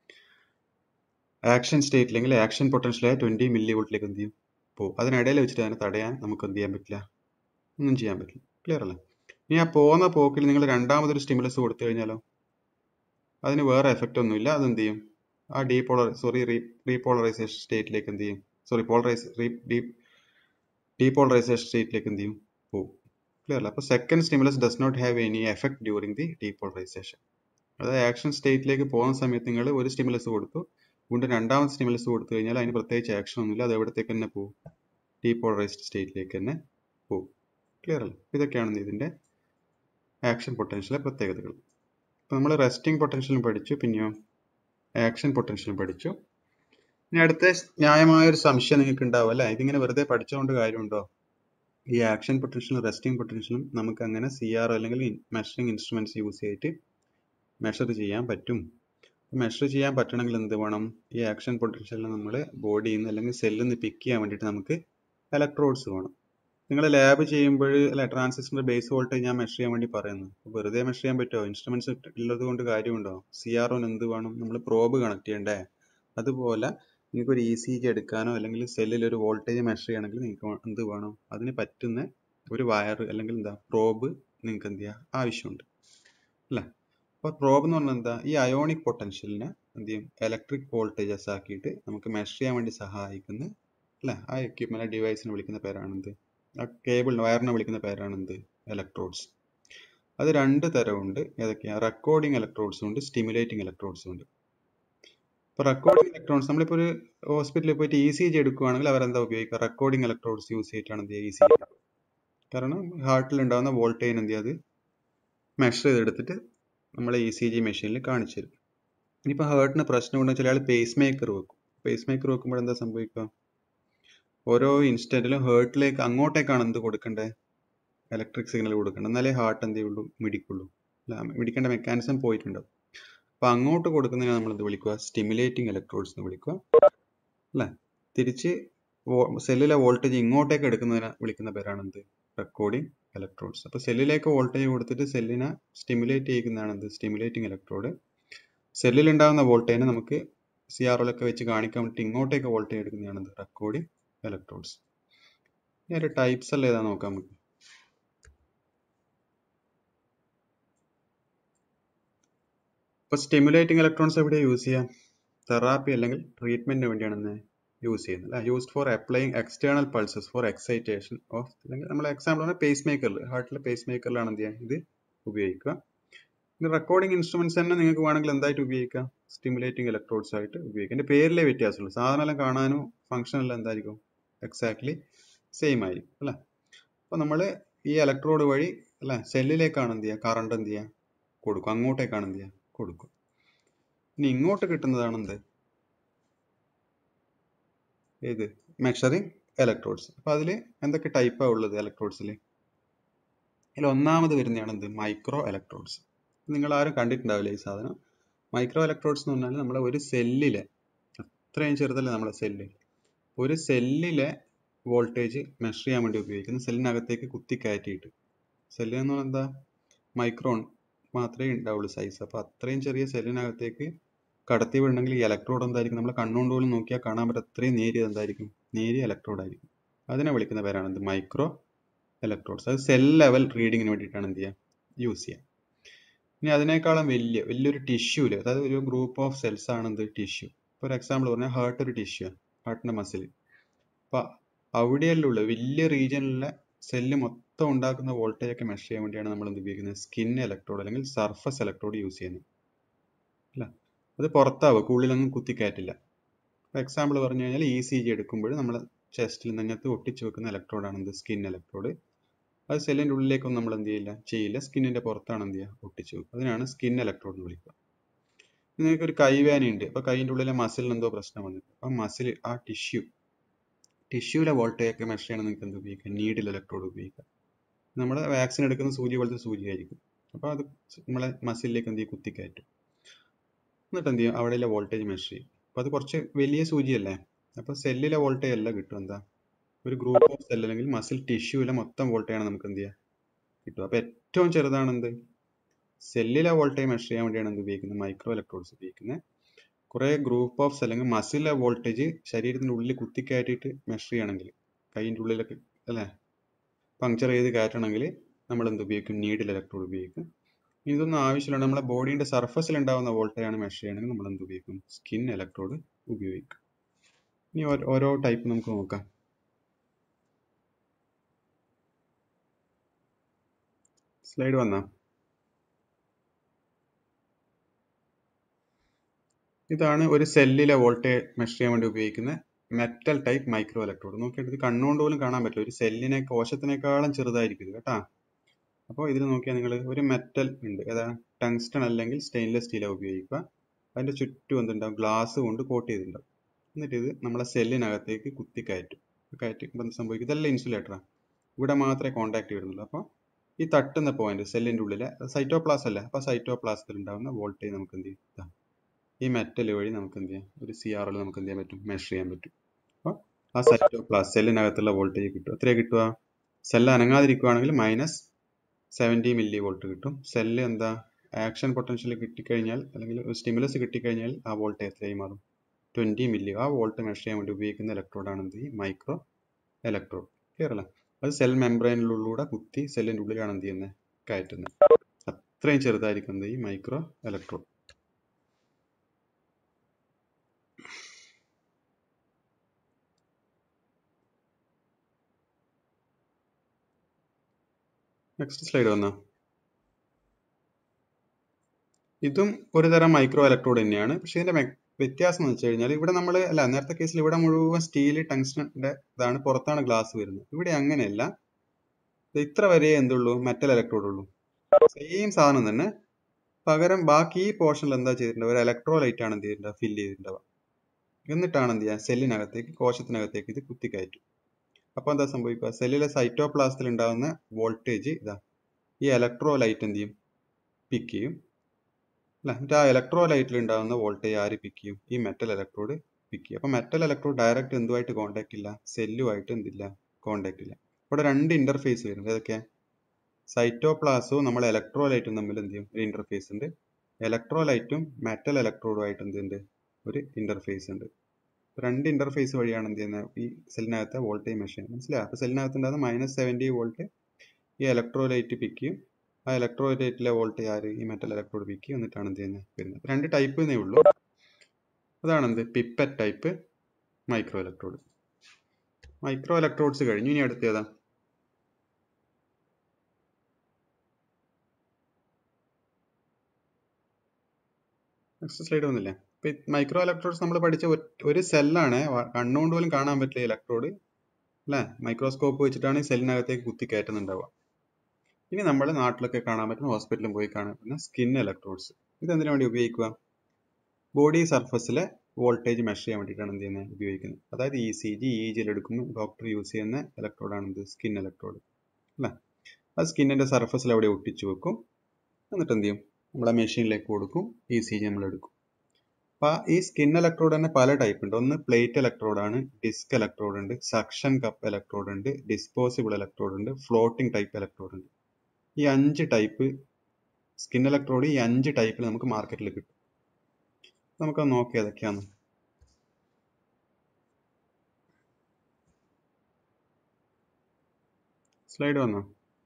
ആക്ഷൻ സ്റ്റേറ്റിലെങ്കിൽ ആക്ഷൻ പൊട്ടൻഷ്യലായ ട്വന്റി മില്ലി വോൾട്ടിലേക്ക് എന്ത് ചെയ്യും പോകും അതിനിടയിൽ വെച്ചിട്ട് അതിനെ തടയാൻ നമുക്ക് എന്ത് ചെയ്യാൻ പറ്റില്ല ഒന്നും ചെയ്യാൻ പറ്റില്ല ക്ലിയർ അല്ലേ ഇനി ആ പോകുന്ന പോക്കിൽ നിങ്ങൾ രണ്ടാമതൊരു സ്റ്റിമുലസ് കൊടുത്തു കഴിഞ്ഞാലോ അതിന് വേറെ എഫക്റ്റ് ഒന്നുമില്ല അതെന്ത് ചെയ്യും ആ ഡീപോളർ സോറി റീപോളറൈസേഷൻ സ്റ്റേറ്റിലേക്ക് എന്ത് ചെയ്യും സോറി പോളറൈസ് ഡീ ഡീപോളറൈസേഷൻ സ്റ്റേറ്റിലേക്ക് എന്ത് ചെയ്യും പോകും ക്ലിയർ അല്ല അപ്പോൾ second stimulus does not have any effect during the depolarization അതായത് ആക്ഷൻ സ്റ്റേറ്റിലേക്ക് പോകുന്ന സമയത്ത് നിങ്ങൾ ഒരു സ്റ്റിമുലസ് കൊടുത്തു വീണ്ടും രണ്ടാമത്തെ സ്റ്റിമുലസ് കൊടുത്തു കഴിഞ്ഞാൽ അതിന് പ്രത്യേകിച്ച് ആക്ഷൻ ഒന്നുമില്ല അത് എവിടത്തേക്ക് തന്നെ പോകും ഡീപോളറൈസ്ഡ് സ്റ്റേറ്റിലേക്ക് തന്നെ പോകും ക്ലിയർ അല്ലേ ഇതൊക്കെയാണ് ഇതിന്റെ ആക്ഷൻ പൊട്ടൻഷ്യലെ പ്രത്യേകതകൾ അപ്പോൾ നമ്മൾ റെസ്റ്റിംഗ് പൊട്ടൻഷ്യലും പഠിച്ചു പിന്നെയോ ആക്ഷൻ പൊട്ടൻഷ്യലും പഠിച്ചു ഇനി അടുത്ത ന്യായമായ ഒരു സംശയം നിങ്ങൾക്ക് ഉണ്ടാവും അല്ലേ ഇതിങ്ങനെ വെറുതെ പഠിച്ചുകൊണ്ട് കാര്യമുണ്ടോ ഈ ആക്ഷൻ പൊട്ടൻഷ്യലും റെസ്റ്റിംഗ് പൊട്ടൻഷ്യലും നമുക്ക് അങ്ങനെ സി ആർ അല്ലെങ്കിൽ മെഷറിംഗ് ഇൻസ്ട്രുമെന്റ്സ് യൂസ് ചെയ്തിട്ട് മെഷർ ചെയ്യാൻ പറ്റും മെഷർ ചെയ്യാൻ പറ്റണമെങ്കിൽ എന്ത് വേണം ഈ ആക്ഷൻ പൊട്ടൻഷ്യലിനെ നമ്മൾ ബോഡിയിൽ നിന്ന് അല്ലെങ്കിൽ സെല്ലിൽ നിന്ന് പിക്ക് ചെയ്യാൻ വേണ്ടിയിട്ട് നമുക്ക് ഇലക്ട്രോഡ്സ് വേണം നിങ്ങൾ ലാബ് ചെയ്യുമ്പോൾ അല്ല ട്രാൻസിസ്റ്ററിന്റെ ബേസ് വോൾട്ടേജ് ഞാൻ മെഷർ ചെയ്യാൻ വേണ്ടി പറയുന്നു അപ്പോൾ വെറുതെ മെഷർ ചെയ്യാൻ പറ്റുമോ ഇൻസ്ട്രുമെന്റ്സ് ഉള്ളത് കൊണ്ട് കാര്യമുണ്ടോ സി ആർ ഒൻ എന്ത് വേണം നമ്മൾ പ്രോബ് കണക്ട് ചെയ്യണ്ടേ അതുപോലെ നിങ്ങൾക്ക് ഒരു ഇ സി ജി എടുക്കാനോ അല്ലെങ്കിൽ സെല്ലിൽ ഒരു വോൾട്ടേജ് മെഷർ ചെയ്യണമെങ്കിൽ നിങ്ങൾക്ക് എന്ത് വേണം അതിന് പറ്റുന്ന ഒരു വയർ അല്ലെങ്കിൽ എന്താ പ്രോബ് നിങ്ങൾക്ക് എന്ത് ചെയ്യാം ആവശ്യമുണ്ട് അല്ലേ അപ്പോൾ പ്രോബ് എന്ന് പറഞ്ഞാൽ എന്താ ഈ അയോണിക് പൊട്ടൻഷ്യലിനെ എന്ത് ചെയ്യും ഇലക്ട്രിക് വോൾട്ടേജസ് ആക്കിയിട്ട് നമുക്ക് മെഷർ ചെയ്യാൻ വേണ്ടി സഹായിക്കുന്ന അല്ലേ ആ എക്യുപ്മെന്റ് ഡിവൈസിനെ വിളിക്കുന്ന പേരാണ് എന്ത് ആ കേബിൾ വയറിനെ വിളിക്കുന്ന പേരാണ് എന്ത് ഇലക്ട്രോഡ്സ് അത് രണ്ട് തരമുണ്ട് ഏതൊക്കെയാണ് റെക്കോർഡിംഗ് ഇലക്ട്രോഡ്സും ഉണ്ട് സ്റ്റിമുലേറ്റിംഗ് ഇലക്ട്രോഡ്സും ഉണ്ട് ഇപ്പോൾ റെക്കോർഡിംഗ് ഇലക്ട്രോഡ്സ് നമ്മളിപ്പോൾ ഒരു ഹോസ്പിറ്റലിൽ പോയിട്ട് ഇ സി ജി എടുക്കുകയാണെങ്കിൽ അവരെന്താ ഉപയോഗിക്കുക റെക്കോർഡിംഗ് ഇലക്ട്രോഡ്സ് യൂസ് ചെയ്തിട്ടാണ് എന്ത് ചെയ്യുക ഇ സി ജി കാരണം ഹാർട്ടിൽ ഉണ്ടാകുന്ന വോൾട്ടേജ് എന്ത് ചെയ്യുക അത് മെഷർ ചെയ്തെടുത്തിട്ട് നമ്മളെ ഇ സി ജി മെഷീനിൽ കാണിച്ചു തരും ഇനിയിപ്പോൾ ഹാർട്ടിന് പ്രശ്നം ഉണ്ടെന്ന് വെച്ചാൽ അയാൾ പേസ് മേക്കർ വെക്കും പേസ് മേക്കർ വെക്കുമ്പോൾ എന്താ സംഭവിക്കുക ഓരോ ഇൻസ്റ്റന്റിലും ഹേർട്ടിലേക്ക് അങ്ങോട്ടേക്കാണ് എന്ത് കൊടുക്കേണ്ടത് ഇലക്ട്രിക് സിഗ്നൽ കൊടുക്കേണ്ടത് എന്നാലേ ഹാർട്ട് എന്ത് ചെയ്യുള്ളൂ മിടിക്കുള്ളൂ അല്ല മിടിക്കേണ്ട മെക്കാനിസം പോയിട്ടുണ്ടാവും അപ്പൊ അങ്ങോട്ട് കൊടുക്കുന്നതിനെ നമ്മൾ എന്ത് വിളിക്കുക സ്റ്റിമുലേറ്റിംഗ് ഇലക്ട്രോഡ്സ് എന്ന് വിളിക്കുക അല്ലേ തിരിച്ച് സെല്ലിലെ വോൾട്ടേജ് ഇങ്ങോട്ടേക്ക് എടുക്കുന്നതിനെ വിളിക്കുന്ന പേരാണ് എന്ത് റെക്കോർഡിംഗ് ഇലക്ട്രോഡ്സ് അപ്പൊ സെല്ലിലേക്ക് വോൾട്ടേജ് കൊടുത്തിട്ട് സെല്ലിനെ സ്റ്റിമുലേറ്റ് ചെയ്യുന്നതാണ് എന്ത് സ്റ്റിമുലേറ്റിംഗ് ഇലക്ട്രോഡ് സെല്ലിൽ ഉണ്ടാകുന്ന വോൾട്ടേജിനെ നമുക്ക് സി ആർ ഒലൊക്കെ വെച്ച് കാണിക്കാൻ വേണ്ടി ഇങ്ങോട്ടേക്ക് വോൾട്ടേജ് എടുക്കുന്നതാണ് എന്ത് റെക്കോർഡിംഗ് ഇലക്ട്രോഡ്സ് ഇനി ഒരു ടൈപ്സ് അല്ല ഏതാ നോക്കാം നമുക്ക് ഇപ്പോൾ സ്റ്റിമുലേറ്റിംഗ് ഇലക്ട്രോൺസ് എവിടെ യൂസ് ചെയ്യാം തെറാപ്പി അല്ലെങ്കിൽ ട്രീറ്റ്മെന്റിന് വേണ്ടിയാണ് ഇന്ന് യൂസ് ചെയ്യുന്നത് അല്ലെ used for applying external pulses for excitation of അല്ലെങ്കിൽ നമ്മൾ എക്സാമ്പിൾ പറഞ്ഞാൽ പേസ് മേക്കറിൽ ഹാർട്ടിലെ പേസ് മേക്കറിലാണ് എന്ത് ചെയ്യുക ഇത് ഉപയോഗിക്കുക പിന്നെ റെക്കോർഡിംഗ് ഇൻസ്ട്രുമെന്റ്സ് തന്നെ നിങ്ങൾക്ക് വേണമെങ്കിൽ എന്തായിട്ട് ഉപയോഗിക്കാം സ്റ്റിമുലേറ്റിംഗ് ഇലക്ട്രോഡ്സ് ആയിട്ട് ഉപയോഗിക്കാം എൻ്റെ പേരിലെ വ്യത്യാസമുള്ളൂ സാധനം എല്ലാം കാണാനും ഫംഗ്ഷൻ എല്ലാം എന്തായിരിക്കും എക്സാക്ട്ലി സെയിം ആയിരിക്കും അല്ലേ അപ്പോൾ നമ്മൾ ഈ ഇലക്ട്രോഡ് വഴി അല്ലേ സെല്ലിലേക്കാണ് എന്ത് ചെയ്യുക കറണ്ട് എന്ത് ചെയ്യുക കൊടുക്കും അങ്ങോട്ടേക്കാണ് എന്ത് ചെയ്യുക കൊടുക്കും ഇനി ഇങ്ങോട്ട് കിട്ടുന്നതാണ് എന്ത് ഏത് മെഷറിംഗ് ഇലക്ട്രോഡ്സ് അപ്പോൾ അതിൽ എന്തൊക്കെ ടൈപ്പാണ് ഉള്ളത് ഇലക്ട്രോഡ്സിൽ അതിൽ ഒന്നാമത് വരുന്നതാണ് എന്ത് മൈക്രോ ഇലക്ട്രോഡ്സ് നിങ്ങൾ ആരും കണ്ടിട്ടുണ്ടാവില്ല ഈ സാധനം മൈക്രോ ഇലക്ട്രോഡ്സ് എന്ന് പറഞ്ഞാൽ നമ്മളെ ഒരു സെല്ലിലെ അത്രയും ചെറുതല്ലേ നമ്മളെ സെല്ല് ഒരു സെല്ലിലെ വോൾട്ടേജ് മെഷർ ചെയ്യാൻ വേണ്ടി ഉപയോഗിക്കുന്ന സെല്ലിനകത്തേക്ക് കുത്തി കയറ്റിയിട്ട് സെല്ല് എന്ന് പറഞ്ഞാൽ എന്താ മൈക്രോൺ മാത്രമേ ഉണ്ടാവുള്ളൂ സൈസ് അപ്പോൾ അത്രയും ചെറിയ സെല്ലിനകത്തേക്ക് കടത്തി വിടണമെങ്കിൽ ഈ ഇലക്ട്രോഡ് എന്തായിരിക്കും നമ്മൾ കണ്ണുകൊണ്ട് പോലും നോക്കിയാൽ കാണാൻ പറ്റും അത്രയും നേരിയത് എന്തായിരിക്കും നേരിയ ഇലക്ട്രോഡ് ആയിരിക്കും അതിനെ വിളിക്കുന്ന പേരാണ് എന്ത് മൈക്രോ ഇലക്ട്രോഡ്സ് അത് സെൽ ലെവൽ റീഡിങ്ങിന് വേണ്ടിയിട്ടാണ് എന്ത് ചെയ്യുക യൂസ് ചെയ്യുക ഇനി അതിനേക്കാളും വലിയ വലിയൊരു ടിഷ്യൂല് അതായത് ഒരു ഗ്രൂപ്പ് ഓഫ് സെൽസ് ആണ് എന്ത് ടിഷ്യൂ ഫോർ എക്സാമ്പിൾ പറഞ്ഞാൽ ഹാർട്ട് ഒരു ടിഷ്യൂ ഹാർട്ടിന്റെ മസിൽ അപ്പൊ അവിടെയുള്ള വലിയ റീജിയനിലെ സെല്ല് മൊത്തം ഉണ്ടാക്കുന്ന വോൾട്ടേജ് ഒക്കെ മെഷർ ചെയ്യാൻ വേണ്ടിയാണ് നമ്മൾ എന്ത് ഉപയോഗിക്കുന്നത് സ്കിൻ ഇലക്ട്രോഡ് അല്ലെങ്കിൽ സർഫസ് ഇലക്ട്രോഡ് യൂസ് ചെയ്യുന്നത് അല്ല അത് പുറത്താവുക ഉള്ളിലൊന്നും കുത്തിക്കയറ്റില്ല എക്സാമ്പിൾ പറഞ്ഞു കഴിഞ്ഞാൽ ഇ സി ജി എടുക്കുമ്പോൾ നമ്മൾ ചെസ്റ്റിൽ നെഞ്ഞത്ത് ഒട്ടിച്ചു വെക്കുന്ന ഇലക്ട്രോഡാണ് എന്ത് സ്കിൻ ഇലക്ട്രോഡ് അത് സെല്ലിന്റെ ഉള്ളിലേക്കൊന്നും നമ്മൾ എന്ത് ചെയ്യില്ല ചെയ്യില്ല സ്കിന്നിന്റെ പുറത്താണ് എന്ത് ചെയ്യുക ഒട്ടിച്ചു വെക്കുക അതിനാണ് സ്കിൻ ഇലക്ട്രോഡ് എന്ന് വിളിക്കുക നിങ്ങൾക്ക് ഒരു കൈവേന ഉണ്ട് അപ്പൊ കൈയിന്റെ ഉള്ളിലെ മസിലിന് എന്തോ പ്രശ്നം വന്നിട്ട് അപ്പൊ മസിൽ ആ ടിഷ്യൂ ടിഷ്യൂലെ വോൾട്ടേജ് ഒക്കെ മെഷർ ചെയ്യണം നിങ്ങൾക്ക് എന്ത് ഉപയോഗിക്കാം നീഡിൽ ഇലക്ട്രോഡ് ഉപയോഗിക്കാം നമ്മുടെ വാക്സിൻ എടുക്കുന്ന സൂചി പോലത്തെ സൂചി ആയിരിക്കും അപ്പോൾ അത് നമ്മളെ മസിലിലേക്ക് എന്ത് ചെയ്യും കുത്തിക്കയറ്റും എന്നിട്ട് എന്ത് ചെയ്യും അവിടെയുള്ള വോൾട്ടേജ് മെഷർ ചെയ്യും അപ്പോൾ അത് കുറച്ച് വലിയ സൂചിയല്ലേ അപ്പോൾ സെല്ലിലെ വോൾട്ടേജ് അല്ല കിട്ടും എന്താ ഒരു ഗ്രൂപ്പ് ഓഫ് സെൽ അല്ലെങ്കിൽ മസിൽ ടിഷ്യൂവിലെ മൊത്തം വോൾട്ടേജ് ആണ് നമുക്ക് എന്ത് ചെയ്യുക കിട്ടുക അപ്പോൾ ഏറ്റവും ചെറുതാണ് എന്ത് സെല്ലിലെ വോൾട്ടേജ് മെഷർ ചെയ്യാൻ വേണ്ടിയാണ് എന്ത് ഉപയോഗിക്കുന്നത് മൈക്രോ ഇലക്ട്രോഡ്സ് ഉപയോഗിക്കുന്നത് കുറെ ഗ്രൂപ്പ് ഓഫ് അല്ലെങ്കിൽ മസിലെ വോൾട്ടേജ് ശരീരത്തിന്റെ ഉള്ളിൽ കുത്തിക്കയറ്റിയിട്ട് മെഷർ ചെയ്യണമെങ്കിൽ കൈയിന്റെ ഉള്ളിലൊക്കെ അല്ലേ പങ്ക്ചർ ചെയ്ത് കയറ്റണമെങ്കിൽ നമ്മൾ എന്ത് ഉപയോഗിക്കും നീഡിൽ ഇലക്ട്രോഡ് ഉപയോഗിക്കും ഇതൊന്നും ആവശ്യമില്ല നമ്മുടെ ബോഡിയുടെ സർഫസിൽ ഉണ്ടാകുന്ന വോൾട്ടേജ് ആണ് മെഷർ ചെയ്യണമെങ്കിൽ നമ്മൾ എന്ത് ഉപയോഗിക്കും സ്കിൻ ഇലക്ട്രോഡ് ഉപയോഗിക്കും ഇനി ഓരോ ടൈപ്പ് നമുക്ക് നോക്കാം സ്ലൈഡ് വന്നാ ഇതാണ് ഒരു സെല്ലിലെ വോൾട്ടേജ് മെഷർ ചെയ്യാൻ വേണ്ടി ഉപയോഗിക്കുന്ന മെറ്റൽ ടൈപ്പ് മൈക്രോ ഇലക്ട്രോഡ് നോക്കിയിട്ട് ഇത് കണ്ണുകൊണ്ട് പോലും കാണാൻ പറ്റില്ല ഒരു സെല്ലിനെ കോശത്തിനേക്കാളും ചെറുതായിരിക്കും ഇത് കേട്ടാ അപ്പോൾ ഇതിൽ നോക്കിയാൽ നിങ്ങൾ ഒരു മെറ്റൽ ഉണ്ട് ഏതാ ടങ്സ്റ്റൺ അല്ലെങ്കിൽ സ്റ്റെയിൻലെസ് സ്റ്റീലാണ് ഉപയോഗിക്കുക അതിന്റെ ചുറ്റും എന്തുണ്ടാവും ഗ്ലാസ് കൊണ്ട് കോട്ട് ചെയ്തിട്ടുണ്ടാവും എന്നിട്ട് ഇത് നമ്മളെ സെല്ലിനകത്തേക്ക് കുത്തി കയറ്റും കയറ്റി ഇപ്പം സംഭവിക്കും ഇതെല്ലാം ഇൻസുലേറ്ററാണ് ഇവിടെ മാത്രമേ കോണ്ടാക്ട് വരുന്നുള്ളൂ അപ്പോൾ ഈ തട്ടുന്ന പോയിന്റ് സെല്ലിന്റെ ഉള്ളിലെ സൈറ്റോപ്ലാസ് അല്ലേ അപ്പോൾ സൈറ്റോപ്ലാസത്തിൽ ഉണ്ടാകുന്ന വോൾട്ടേജ് നമുക്ക് എന്ത് ചെയ്യാം ഈ മെറ്റൽ വഴി നമുക്ക് എന്ത് ചെയ്യാം ഒരു സി ആർ എൽ നമുക്ക് എന്ത് ചെയ്യാൻ പറ്റും മെഷർ ചെയ്യാൻ പറ്റും അപ്പോൾ ആ സൈറ്റോപ്ലാസ് സെല്ലിനകത്തുള്ള വോൾട്ടേജ് കിട്ടും എത്രയാണ് കിട്ടുക സെല്ല് അനങ്ങാതിരിക്കുകയാണെങ്കിൽ മൈനസ് സെവൻറ്റി മില്ലി വോൾട്ട് കിട്ടും സെല്ല് എന്താ ആക്ഷൻ പൊട്ടൻഷ്യൽ കിട്ടിക്കഴിഞ്ഞാൽ അല്ലെങ്കിൽ ഒരു സ്റ്റിമുലസ് കിട്ടിക്കഴിഞ്ഞാൽ ആ വോൾട്ടേജ് എത്രയായി മാറും ട്വൻറ്റി മില്ലി ആ വോൾട്ട് മെഷർ ചെയ്യാൻ വേണ്ടി ഉപയോഗിക്കുന്ന ഇലക്ട്രോഡാണ് എന്ത് ഈ മൈക്രോ ഇലക്ട്രോഡ് ക്ലിയർ അല്ലേ അത് സെൽ മെംബ്രെയിനിലൂടെ കുത്തി സെല്ലിൻ്റെ ഉള്ളിലാണ് എന്ത് ചെയ്യുന്നത് കയറ്റുന്നത് അത്രയും ചെറുതായിരിക്കുന്നത് ഈ മൈക്രോ ഇലക്ട്രോഡ് നെക്സ്റ്റ് സ്ലൈഡ് വന്നോ ഇതും ഒരു തരം മൈക്രോ ഇലക്ട്രോഡ് തന്നെയാണ് പക്ഷെ ഇതിന്റെ വ്യത്യാസം എന്ന് വെച്ച് കഴിഞ്ഞാൽ ഇവിടെ നമ്മൾ അല്ല നേരത്തെ കേസിൽ ഇവിടെ മുഴുവൻ സ്റ്റീൽ ടങ്സ്റ്റന്റെ ഇതാണ് പുറത്താണ് ഗ്ലാസ് വരുന്നത് ഇവിടെ അങ്ങനെയല്ല ഇത്ര വരെ എന്തുള്ളൂ മെറ്റൽ ഇലക്ട്രോഡ് ഉള്ളൂ സെയിം സാധനം തന്നെ പകരം ബാക്കി ഈ പോർഷനിൽ എന്താ ചെയ്തിട്ടുണ്ടാവുക ഒരു ഇലക്ട്രോലൈറ്റ് ആണ് എന്ത് ചെയ്തിട്ടുണ്ടാവുക ഫില്ല് ചെയ്തിട്ടുണ്ടാവുക എന്നിട്ടാണ് എന്ത് ചെയ്യുക സെല്ലിനകത്തേക്ക് കോശത്തിനകത്തേക്ക് ഇത് കുത്തിക്കയറ്റും അപ്പോൾ എന്താ സംഭവിക്കുക സെല്ലിലെ സൈറ്റോപ്ലാസത്തിൽ ഉണ്ടാകുന്ന വോൾട്ടേജ് ഇതാ ഈ ഇലക്ട്രോലൈറ്റ് എന്ത് ചെയ്യും പിക്ക് ചെയ്യും അല്ല എന്നിട്ട് ആ ഇലക്ട്രോലൈറ്റിൽ ഉണ്ടാകുന്ന വോൾട്ടേജ് ആര് പിക്ക് ചെയ്യും ഈ മെറ്റൽ ഇലക്ട്രോഡ് പിക്ക് ചെയ്യും അപ്പോൾ മെറ്റൽ ഇലക്ട്രോഡ് ഡയറക്റ്റ് എന്തുമായിട്ട് കോൺടാക്ട് ഇല്ല സെല്ലുമായിട്ട് എന്തില്ല കോൺടാക്ട് ഇല്ല ഇവിടെ രണ്ട് ഇന്റർഫേസ് വരും ഏതൊക്കെയാ സൈറ്റോപ്ലാസവും നമ്മൾ ഇലക്ട്രോലൈറ്റും തമ്മിൽ എന്ത് ചെയ്യും ഒരു ഇന്റർഫേസ് ഉണ്ട് ഇലക്ട്രോലൈറ്റും മെറ്റൽ ഇലക്ട്രോഡുമായിട്ട് എന്തുണ്ട് ഒരു ഇന്റർഫേസ് ഉണ്ട് രണ്ട് ഇന്റർഫേസ് വഴിയാണ് എന്ത് ചെയ്യുന്നത് ഈ സെല്ലിനകത്തെ വോൾട്ടേജ് മെഷീൻ മനസ്സിലായി അപ്പോൾ സെല്ലിനകത്ത് ഉണ്ടാകുന്ന മൈനസ് സെവൻറ്റി വോൾട്ട് ഈ ഇലക്ട്രോലൈറ്റ് പിക്ക് ചെയ്യും ആ ഇലക്ട്രോഡേറ്റിലെ വോൾട്ടേജ് ആര് ഈ മെറ്റൽ ഇലക്ട്രോഡ് പിക്ക് എന്നിട്ടാണ് എന്ത് ചെയ്യുന്നത് വരുന്നത് അപ്പൊ രണ്ട് ടൈപ്പ് എന്നേ ഉള്ളൂ അതാണ് എന്ത് pipette type micro electrode micro electrodes കഴിഞ്ഞു ഇനി അടുത്ത ഏതാ നെക്സ്റ്റ് സ്ലൈഡ് വന്നില്ലേ ഇപ്പൊ മൈക്രോ ഇലക്ട്രോഡ്സ് നമ്മൾ പഠിച്ച ഒറ്റ- ഒരു സെല്ലാണ് കണ്ണുകൊണ്ട് പോലും കാണാൻ പറ്റില്ല ഇലക്ട്രോഡ് അല്ലേ മൈക്രോസ്കോപ്പ് വെച്ചിട്ടാണ് ഈ സെല്ലിനകത്തേക്ക് കുത്തി കയറ്റുന്നുണ്ടാവുക ഇനി നമ്മൾ നാട്ടിലൊക്കെ കാണാൻ പറ്റുന്ന ഹോസ്പിറ്റലിൽ പോയി കാണാൻ പറ്റുന്ന സ്കിൻ ഇലക്ട്രോഡ്സ് ഇത് എന്തിനു വേണ്ടി ഉപയോഗിക്കുക ബോഡി സർഫസിലെ വോൾട്ടേജ് മെഷർ ചെയ്യാൻ വേണ്ടിയിട്ടാണ് എന്ത് ചെയ്യുന്നത് ഉപയോഗിക്കുന്നത് അതായത് ഇ സി ജി ഇ ജിയിൽ എടുക്കുമ്പോൾ ഡോക്ടർ യൂസ് ചെയ്യുന്ന ഇലക്ട്രോഡാണ് ഇത് സ്കിൻ ഇലക്ട്രോഡ് അല്ലേ അത് സ്കിന്നിന്റെ സർഫസിൽ അവിടെ ഒട്ടിച്ചു വെക്കും എന്നിട്ട് എന്ത് ചെയ്യും നമ്മളെ മെഷീനിലേക്ക് കൊടുക്കും ഇ സി ജി നമ്മൾ എടുക്കും അപ്പൊ ഈ സ്കിൻ ഇലക്ട്രോഡ് തന്നെ പല ടൈപ്പ് ഉണ്ട് ഒന്ന് പ്ലേറ്റ് ഇലക്ട്രോഡ് ആണ് ഡിസ്ക് ഇലക്ട്രോഡ് ഉണ്ട് സക്ഷൻ കപ്പ് ഇലക്ട്രോഡ് ഉണ്ട് ഡിസ്പോസിബിൾ ഇലക്ട്രോഡ് ഉണ്ട് ഫ്ലോട്ടിംഗ് ടൈപ്പ് ഇലക്ട്രോഡ് ഉണ്ട് ഈ അഞ്ച് ടൈപ്പ് സ്കിൻ ഇലക്ട്രോഡ് ഈ അഞ്ച് ടൈപ്പിൽ നമുക്ക് മാർക്കറ്റിൽ കിട്ടും നമുക്കത് നോക്കി ഏതൊക്കെയാണ് സ്ലൈഡ് വന്നോ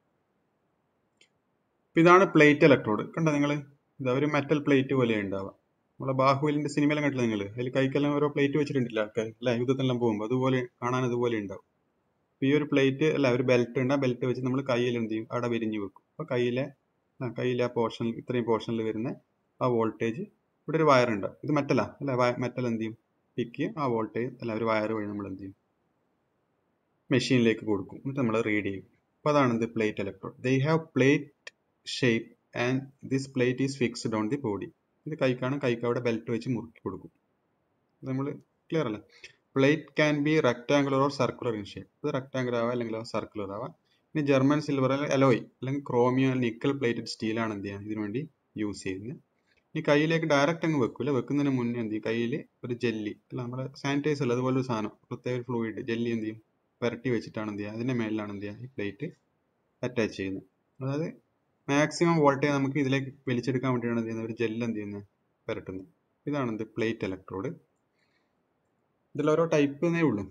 അപ്പൊ ഇതാണ് പ്ലേറ്റ് ഇലക്ട്രോഡ് കണ്ടോ നിങ്ങൾ ഇത് ഒരു മെറ്റൽ പ്ലേറ്റ് പോലെ ഉണ്ടാവുക നമ്മളെ ബാഹുബലിന്റെ സിനിമയിലും കണ്ടില്ല നിങ്ങൾ അതിൽ കൈക്കെല്ലാം ഓരോ പ്ലേറ്റ് വെച്ചിട്ടുണ്ടല്ലോ ആൾക്കാർ അല്ലെ യുദ്ധത്തിലെല്ലാം പോകുമ്പോൾ അതുപോലെ കാണാൻ അതുപോലെ ഉണ്ടാവും അപ്പൊ ഈ ഒരു പ്ലേറ്റ് അല്ല ഒരു ബെൽറ്റ് ഉണ്ട് ആ ബെൽറ്റ് വെച്ച് നമ്മൾ കയ്യിൽ എന്ത് ചെയ്യും അവിടെ വിരിഞ്ഞു വെക്കും അപ്പൊ കയ്യിലെ ആ, കയ്യിലെ ആ പോർഷനിൽ ഇത്രയും പോർഷനിൽ വരുന്ന ആ വോൾട്ടേജ് ഇവിടെ ഒരു വയർ ഉണ്ട് ഇത് മെറ്റലാ അല്ലെ മെറ്റൽ എന്ത് ചെയ്യും പിക്ക് ചെയ്യും ആ വോൾട്ടേജ് അല്ല ഒരു വയർ വഴി നമ്മൾ എന്ത് ചെയ്യും മെഷീനിലേക്ക് കൊടുക്കും എന്നിട്ട് നമ്മൾ റീഡ് ചെയ്യും അപ്പൊ അതാണ് ഇത് plate electrode they have plate shape and this plate is fixed on the body ഇത് കൈക്കാണ് കൈക്ക് അവിടെ ബെൽറ്റ് വെച്ച് മുറുക്കി കൊടുക്കും നമ്മൾ ക്ലിയർ അല്ലേ plate can be rectangular or circular in shape ഇത് റെക്ടാങ്കുലർ ആവാം അല്ലെങ്കിൽ സർക്കുലർ ആവാം ഇനി ജർമ്മൻ സിൽവർ അലോയ് അല്ലെങ്കിൽ ക്രോമിയോ നിക്കൽ പ്ലേറ്റഡ് സ്റ്റീലാണ് എന്ത് ചെയ്യുക ഇതിനു വേണ്ടി യൂസ് ചെയ്യുന്നത് ഇനി കയ്യിലേക്ക് ഡയറക്റ്റ് അങ്ങ് വെക്കൂല വെക്കുന്നതിന് മുന്നേ എന്ത് ചെയ്യും കയ്യിൽ ഒരു ജെല്ലി അല്ല നമ്മുടെ സാനിറ്റൈസർ അല്ല അതുപോലെ ഒരു സാധനം പ്രത്യേക ഫ്ലൂയിഡ് ജെല്ലി എന്ത് ചെയ്യും പുരട്ടി വെച്ചിട്ടാണ് എന്ത് ചെയ്യുക അതിന്റെ മേലിലാണ് എന്ത് ചെയ്യുക ഈ പ്ലേറ്റ് അറ്റാച്ച് ചെയ്യുന്നത് അതായത് മാക്സിമം വോൾട്ടേജ് നമുക്ക് ഇതിലേക്ക് വലിച്ചെടുക്കാൻ വേണ്ടിയാണ് എന്ത് ചെയ്യുന്നത് ഒരു ജെല്ല് എന്ത് ചെയ്യുന്നത് പുരട്ടുന്നത് ഇതാണ് എന്ത് പ്ലേറ്റ് ഇലക്ട്രോഡ് ഇതിൽ ഓരോ ടൈപ്പ് എന്നേ ഉള്ളൂ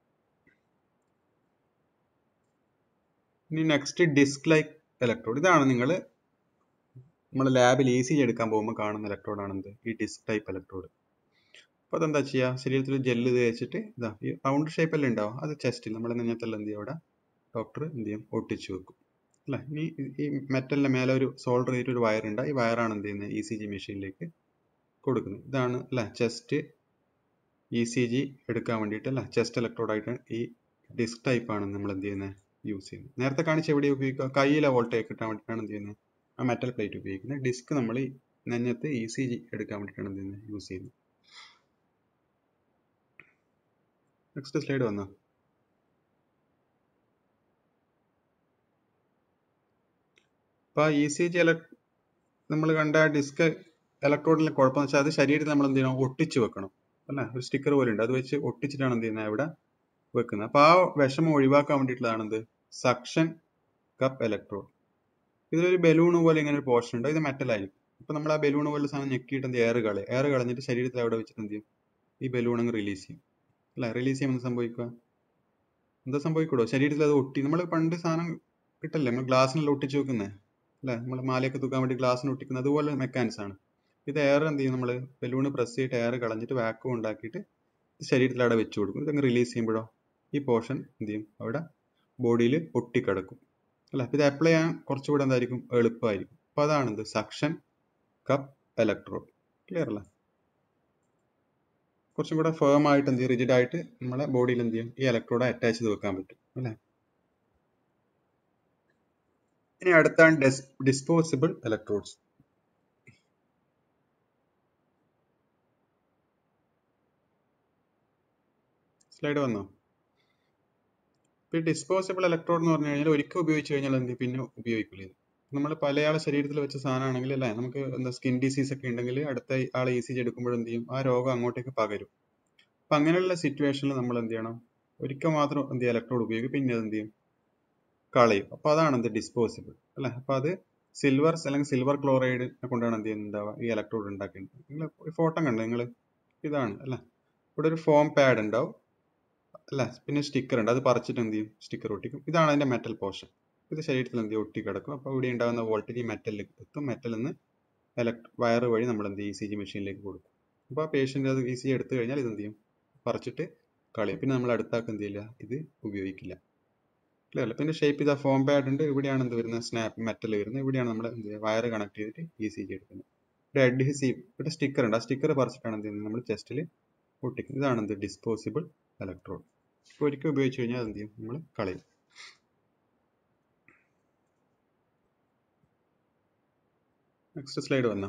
ഇനി നെക്സ്റ്റ് ഡിസ്ക് ലൈക്ക് ഇലക്ട്രോഡ് ഇതാണ് നിങ്ങൾ നമ്മൾ ലാബിൽ ഇ സി എടുക്കാൻ പോകുമ്പോൾ കാണുന്ന ഇലക്ട്രോഡാണ് എന്ത് ഈ ഡിസ്ക് ടൈപ്പ് ഇലക്ട്രോഡ് അപ്പോൾ അതെന്താ ചെയ്യുക ശരീരത്തിൽ ജെല്ല് തേച്ചിട്ട് ഇതാ ഈ റൗണ്ട് ഷേപ്പല്ലേ ഉണ്ടാവും അത് ചെസ്റ്റിൽ നമ്മുടെ നെഞ്ഞത്തെല്ലാം എന്ത് ചെയ്യും അവിടെ ഡോക്ടർ എന്ത് ചെയ്യും ഒട്ടിച്ചു വെക്കും അല്ല ഇനി ഈ- ഈ മെറ്റലിന്റെ മേലെ ഒരു സോൾഡർ ചെയ്തിട്ട് ഒരു വയർ ഉണ്ട് ഈ വയറാണ് എന്ത് ചെയ്യുന്നത് ഇ സി ജി മെഷീനിലേക്ക് കൊടുക്കുന്നത് ഇതാണ് അല്ല ചെസ്റ്റ് ഇ സി ജി എടുക്കാൻ വേണ്ടിയിട്ട് അല്ല ചെസ്റ്റ് ഇലക്ട്രോഡായിട്ട് ഈ ഡിസ്ക് ടൈപ്പ് ആണ് നമ്മൾ എന്ത് ചെയ്യുന്നത് യൂസ് ചെയ്യുന്നത് നേരത്തെ കാണിച്ച് എവിടെ ഉപയോഗിക്കുക കയ്യിലെ വോൾട്ടേജ് കിട്ടാൻ വേണ്ടിയിട്ടാണ് എന്ത് ചെയ്യുന്നത് ആ മെറ്റൽ പ്ലേറ്റ് ഉപയോഗിക്കുന്നത് ഡിസ്ക് നമ്മൾ ഈ നെഞ്ഞത്ത് ഇ സി ജി എടുക്കാൻ വേണ്ടിയിട്ടാണ് എന്ത് ചെയ്യുന്നത് യൂസ് ചെയ്യുന്നത് നെക്സ്റ്റ് സ്ലൈഡ് വന്നോ അപ്പോൾ ഇ സി ജി നമ്മൾ കണ്ട ഡിസ്ക് ഇലക്ട്രോഡിലെ കുഴപ്പമെന്ന് വെച്ചാൽ അത് ശരീരത്തിൽ നമ്മൾ എന്ത് ചെയ്യണം ഒട്ടിച്ച് വെക്കണം അല്ലേ ഒരു സ്റ്റിക്കർ പോലെ ഉണ്ട് അത് വെച്ച് ഒട്ടിച്ചിട്ടാണ് എന്ത് ചെയ്യുന്നത് ഇവിടെ വെക്കുന്നത് അപ്പോൾ ആ വിഷമം ഒഴിവാക്കാൻ വേണ്ടിയിട്ടുള്ളതാണ് എന്ത് സക്ഷൻ കപ്പ് ഇലക്ട്രോഡ് ഇതിലൊരു ബലൂൺ പോലെ ഇങ്ങനെ ഒരു പോർഷൻ ഉണ്ട് ഇത് മെറ്റൽ ആയിരിക്കും അപ്പോൾ നമ്മൾ ആ ബലൂൺ പോലെ സാധനം ഞെക്കിയിട്ട് എന്ത് എയർ കളയും എയർ കളഞ്ഞിട്ട് ശരീരത്തിൽ അവിടെ വെച്ചിട്ട് എന്ത് ചെയ്യും ഈ ബലൂൺ അങ്ങ് റിലീസ് ചെയ്യും അല്ല റിലീസ് ചെയ്യുമ്പോൾ എന്ത് സംഭവിക്കുക എന്താ സംഭവിക്കൂടോ ശരീരത്തിൽ അത് ഒട്ടി നമ്മൾ പണ്ട് സാധനം കിട്ടല്ലേ നമ്മൾ ഗ്ലാസ്സിനെല്ലാം ഒട്ടിച്ച് വെക്കുന്നത് അല്ലേ നമ്മൾ മാലയൊക്കെ തൂക്കാൻ വേണ്ടി ഗ്ലാസ്സിന് ഒട്ടിക്കുന്നത് അതുപോലെ മെക്കാനിക്സ് ആണ് ഇത് എയർ എന്ത് ചെയ്യും നമ്മൾ ബലൂണ് പ്രസ് ചെയ്തിട്ട് എയർ കളഞ്ഞിട്ട് വാക്വം ഉണ്ടാക്കിയിട്ട് ശരീരത്തിൽ അവിടെ വെച്ച് കൊടുക്കും ഇതങ്ങ് റിലീസ് ചെയ്യുമ്പോഴോ ഈ പോർഷൻ എന്ത് ചെയ്യും അവിടെ ബോഡിയിൽ ഒട്ടിക്കിടക്കും അല്ല ഇത് അപ്ലൈ ചെയ്യാൻ കുറച്ചുകൂടെ എന്തായിരിക്കും എളുപ്പമായിരിക്കും അപ്പോൾ അതാണ് എന്ത് സക്ഷൻ കപ്പ് ഇലക്ട്രോഡ് ക്ലിയർ അല്ലേ കുറച്ചും കൂടെ ഫേം ആയിട്ട് എന്ത് ചെയ്യും റിജിഡ് ആയിട്ട് നമ്മളെ ബോഡിയിൽ എന്ത് ചെയ്യും ഈ ഇലക്ട്രോഡ് അറ്റാച്ച് ചെയ്ത് വെക്കാൻ പറ്റും അല്ലേ ഇനി അടുത്താണ് ഡിസ്പോസിബിൾ ഇലക്ട്രോഡ്സ് സ്ലൈഡ് വന്നോ ഇപ്പൊ ഈ ഡിസ്പോസിബിൾ ഇലക്ട്രോഡ് എന്ന് പറഞ്ഞു കഴിഞ്ഞാൽ ഒരിക്കൽ ഉപയോഗിച്ച് കഴിഞ്ഞാൽ എന്ത് പിന്നെ ഉപയോഗിക്കില്ല ഇത് നമ്മൾ പല ആളെ ശരീരത്തിൽ വെച്ച സാധനമാണെങ്കിൽ അല്ലേ നമുക്ക് എന്താ സ്കിൻ ഡിസീസ് ഒക്കെ ഉണ്ടെങ്കിൽ അടുത്ത ആളെ ഇ സി ജി എടുക്കുമ്പോൾ എന്ത് ചെയ്യും ആ രോഗം അങ്ങോട്ടേക്ക് പകരും അപ്പൊ അങ്ങനെയുള്ള സിറ്റുവേഷനിൽ നമ്മൾ എന്ത് ചെയ്യണം ഒരിക്കൽ മാത്രം എന്ത് ചെയ്യും ഇലക്ട്രോഡ് ഉപയോഗിക്കും പിന്നെ അത് എന്ത് ചെയ്യും കളയും അപ്പൊ അതാണ് എന്ത് ഡിസ്പോസിബിൾ അല്ലെ അപ്പൊ അത് സിൽവർ അല്ലെങ്കിൽ സിൽവർ ക്ലോറൈഡ് കൊണ്ടാണ് എന്ത് ചെയ്യുന്നുണ്ടാവുക ഈ ഇലക്ട്രോഡ് ഉണ്ടാക്കുന്നത് നിങ്ങൾ ഫോട്ടോ കണ്ടോ നിങ്ങൾ ഇതാണ് അല്ലെ ഇവിടെ ഒരു ഫോം പാഡ് ഉണ്ടാവും അല്ല പിന്നെ സ്റ്റിക്കർ ഉണ്ട് അത് പറിച്ചിട്ട് എന്ത് ചെയ്യും സ്റ്റിക്കർ ഒട്ടിക്കും ഇതാണ് അതിന്റെ മെറ്റൽ പോർഷൻ ഇത് ശരീരത്തിൽ എന്ത് ചെയ്യും ഒട്ടിക്കിടക്കും അപ്പോൾ ഇവിടെ ഉണ്ടാകുന്ന വോൾട്ടേജ് ഈ മെറ്റലിൽ എത്തും മെറ്റലിൽ നിന്ന് ഇലക്ട് വയർ വഴി നമ്മൾ എന്ത് ചെയ്യും ഇ സി ജി മെഷീനിലേക്ക് കൊടുക്കും അപ്പോൾ ആ പേഷ്യൻ്റ് അത് ഇ സി ജി എടുത്തു കഴിഞ്ഞാൽ ഇത് എന്ത് ചെയ്യും പറിച്ചിട്ട് കളയും പിന്നെ നമ്മൾ അടുത്താക്ക് എന്ത് ചെയ്യില്ല ഇത് ഉപയോഗിക്കില്ല ക്ലിയർ അല്ല പിന്നെ ഷേപ്പ് ചെയ്ത ഫോം പാഡ് ഉണ്ട് ഇവിടെയാണ് എന്ത് വരുന്നത് സ്നാപ്പ് മെറ്റൽ വരുന്നത് ഇവിടെയാണ് നമ്മൾ എന്ത് ചെയ്യുക വയർ കണക്ട് ചെയ്തിട്ട് ഇ സി ജി എടുക്കുന്നത് ഇവിടെ അഡ്ഹീസീവ് ഇവിടെ സ്റ്റിക്കർ ഉണ്ട് ആ സ്റ്റിക്കർ പറിച്ചിട്ടാണ് എന്ത് ചെയ്യുന്നത് നമ്മൾ ചെസ്റ്റിൽ ഒട്ടിക്കുന്നത് ഇതാണ് എന്ത് ഡിസ്പോസിബിൾ ഇലക്ട്രോഡ് ഇപ്പോൾ ഒരിക്കൽ ഉപയോഗിച്ച് കഴിഞ്ഞാൽ എന്ത് ചെയ്യും നമ്മൾ കളയും നെക്സ്റ്റ് സ്ലൈഡ് വന്നോ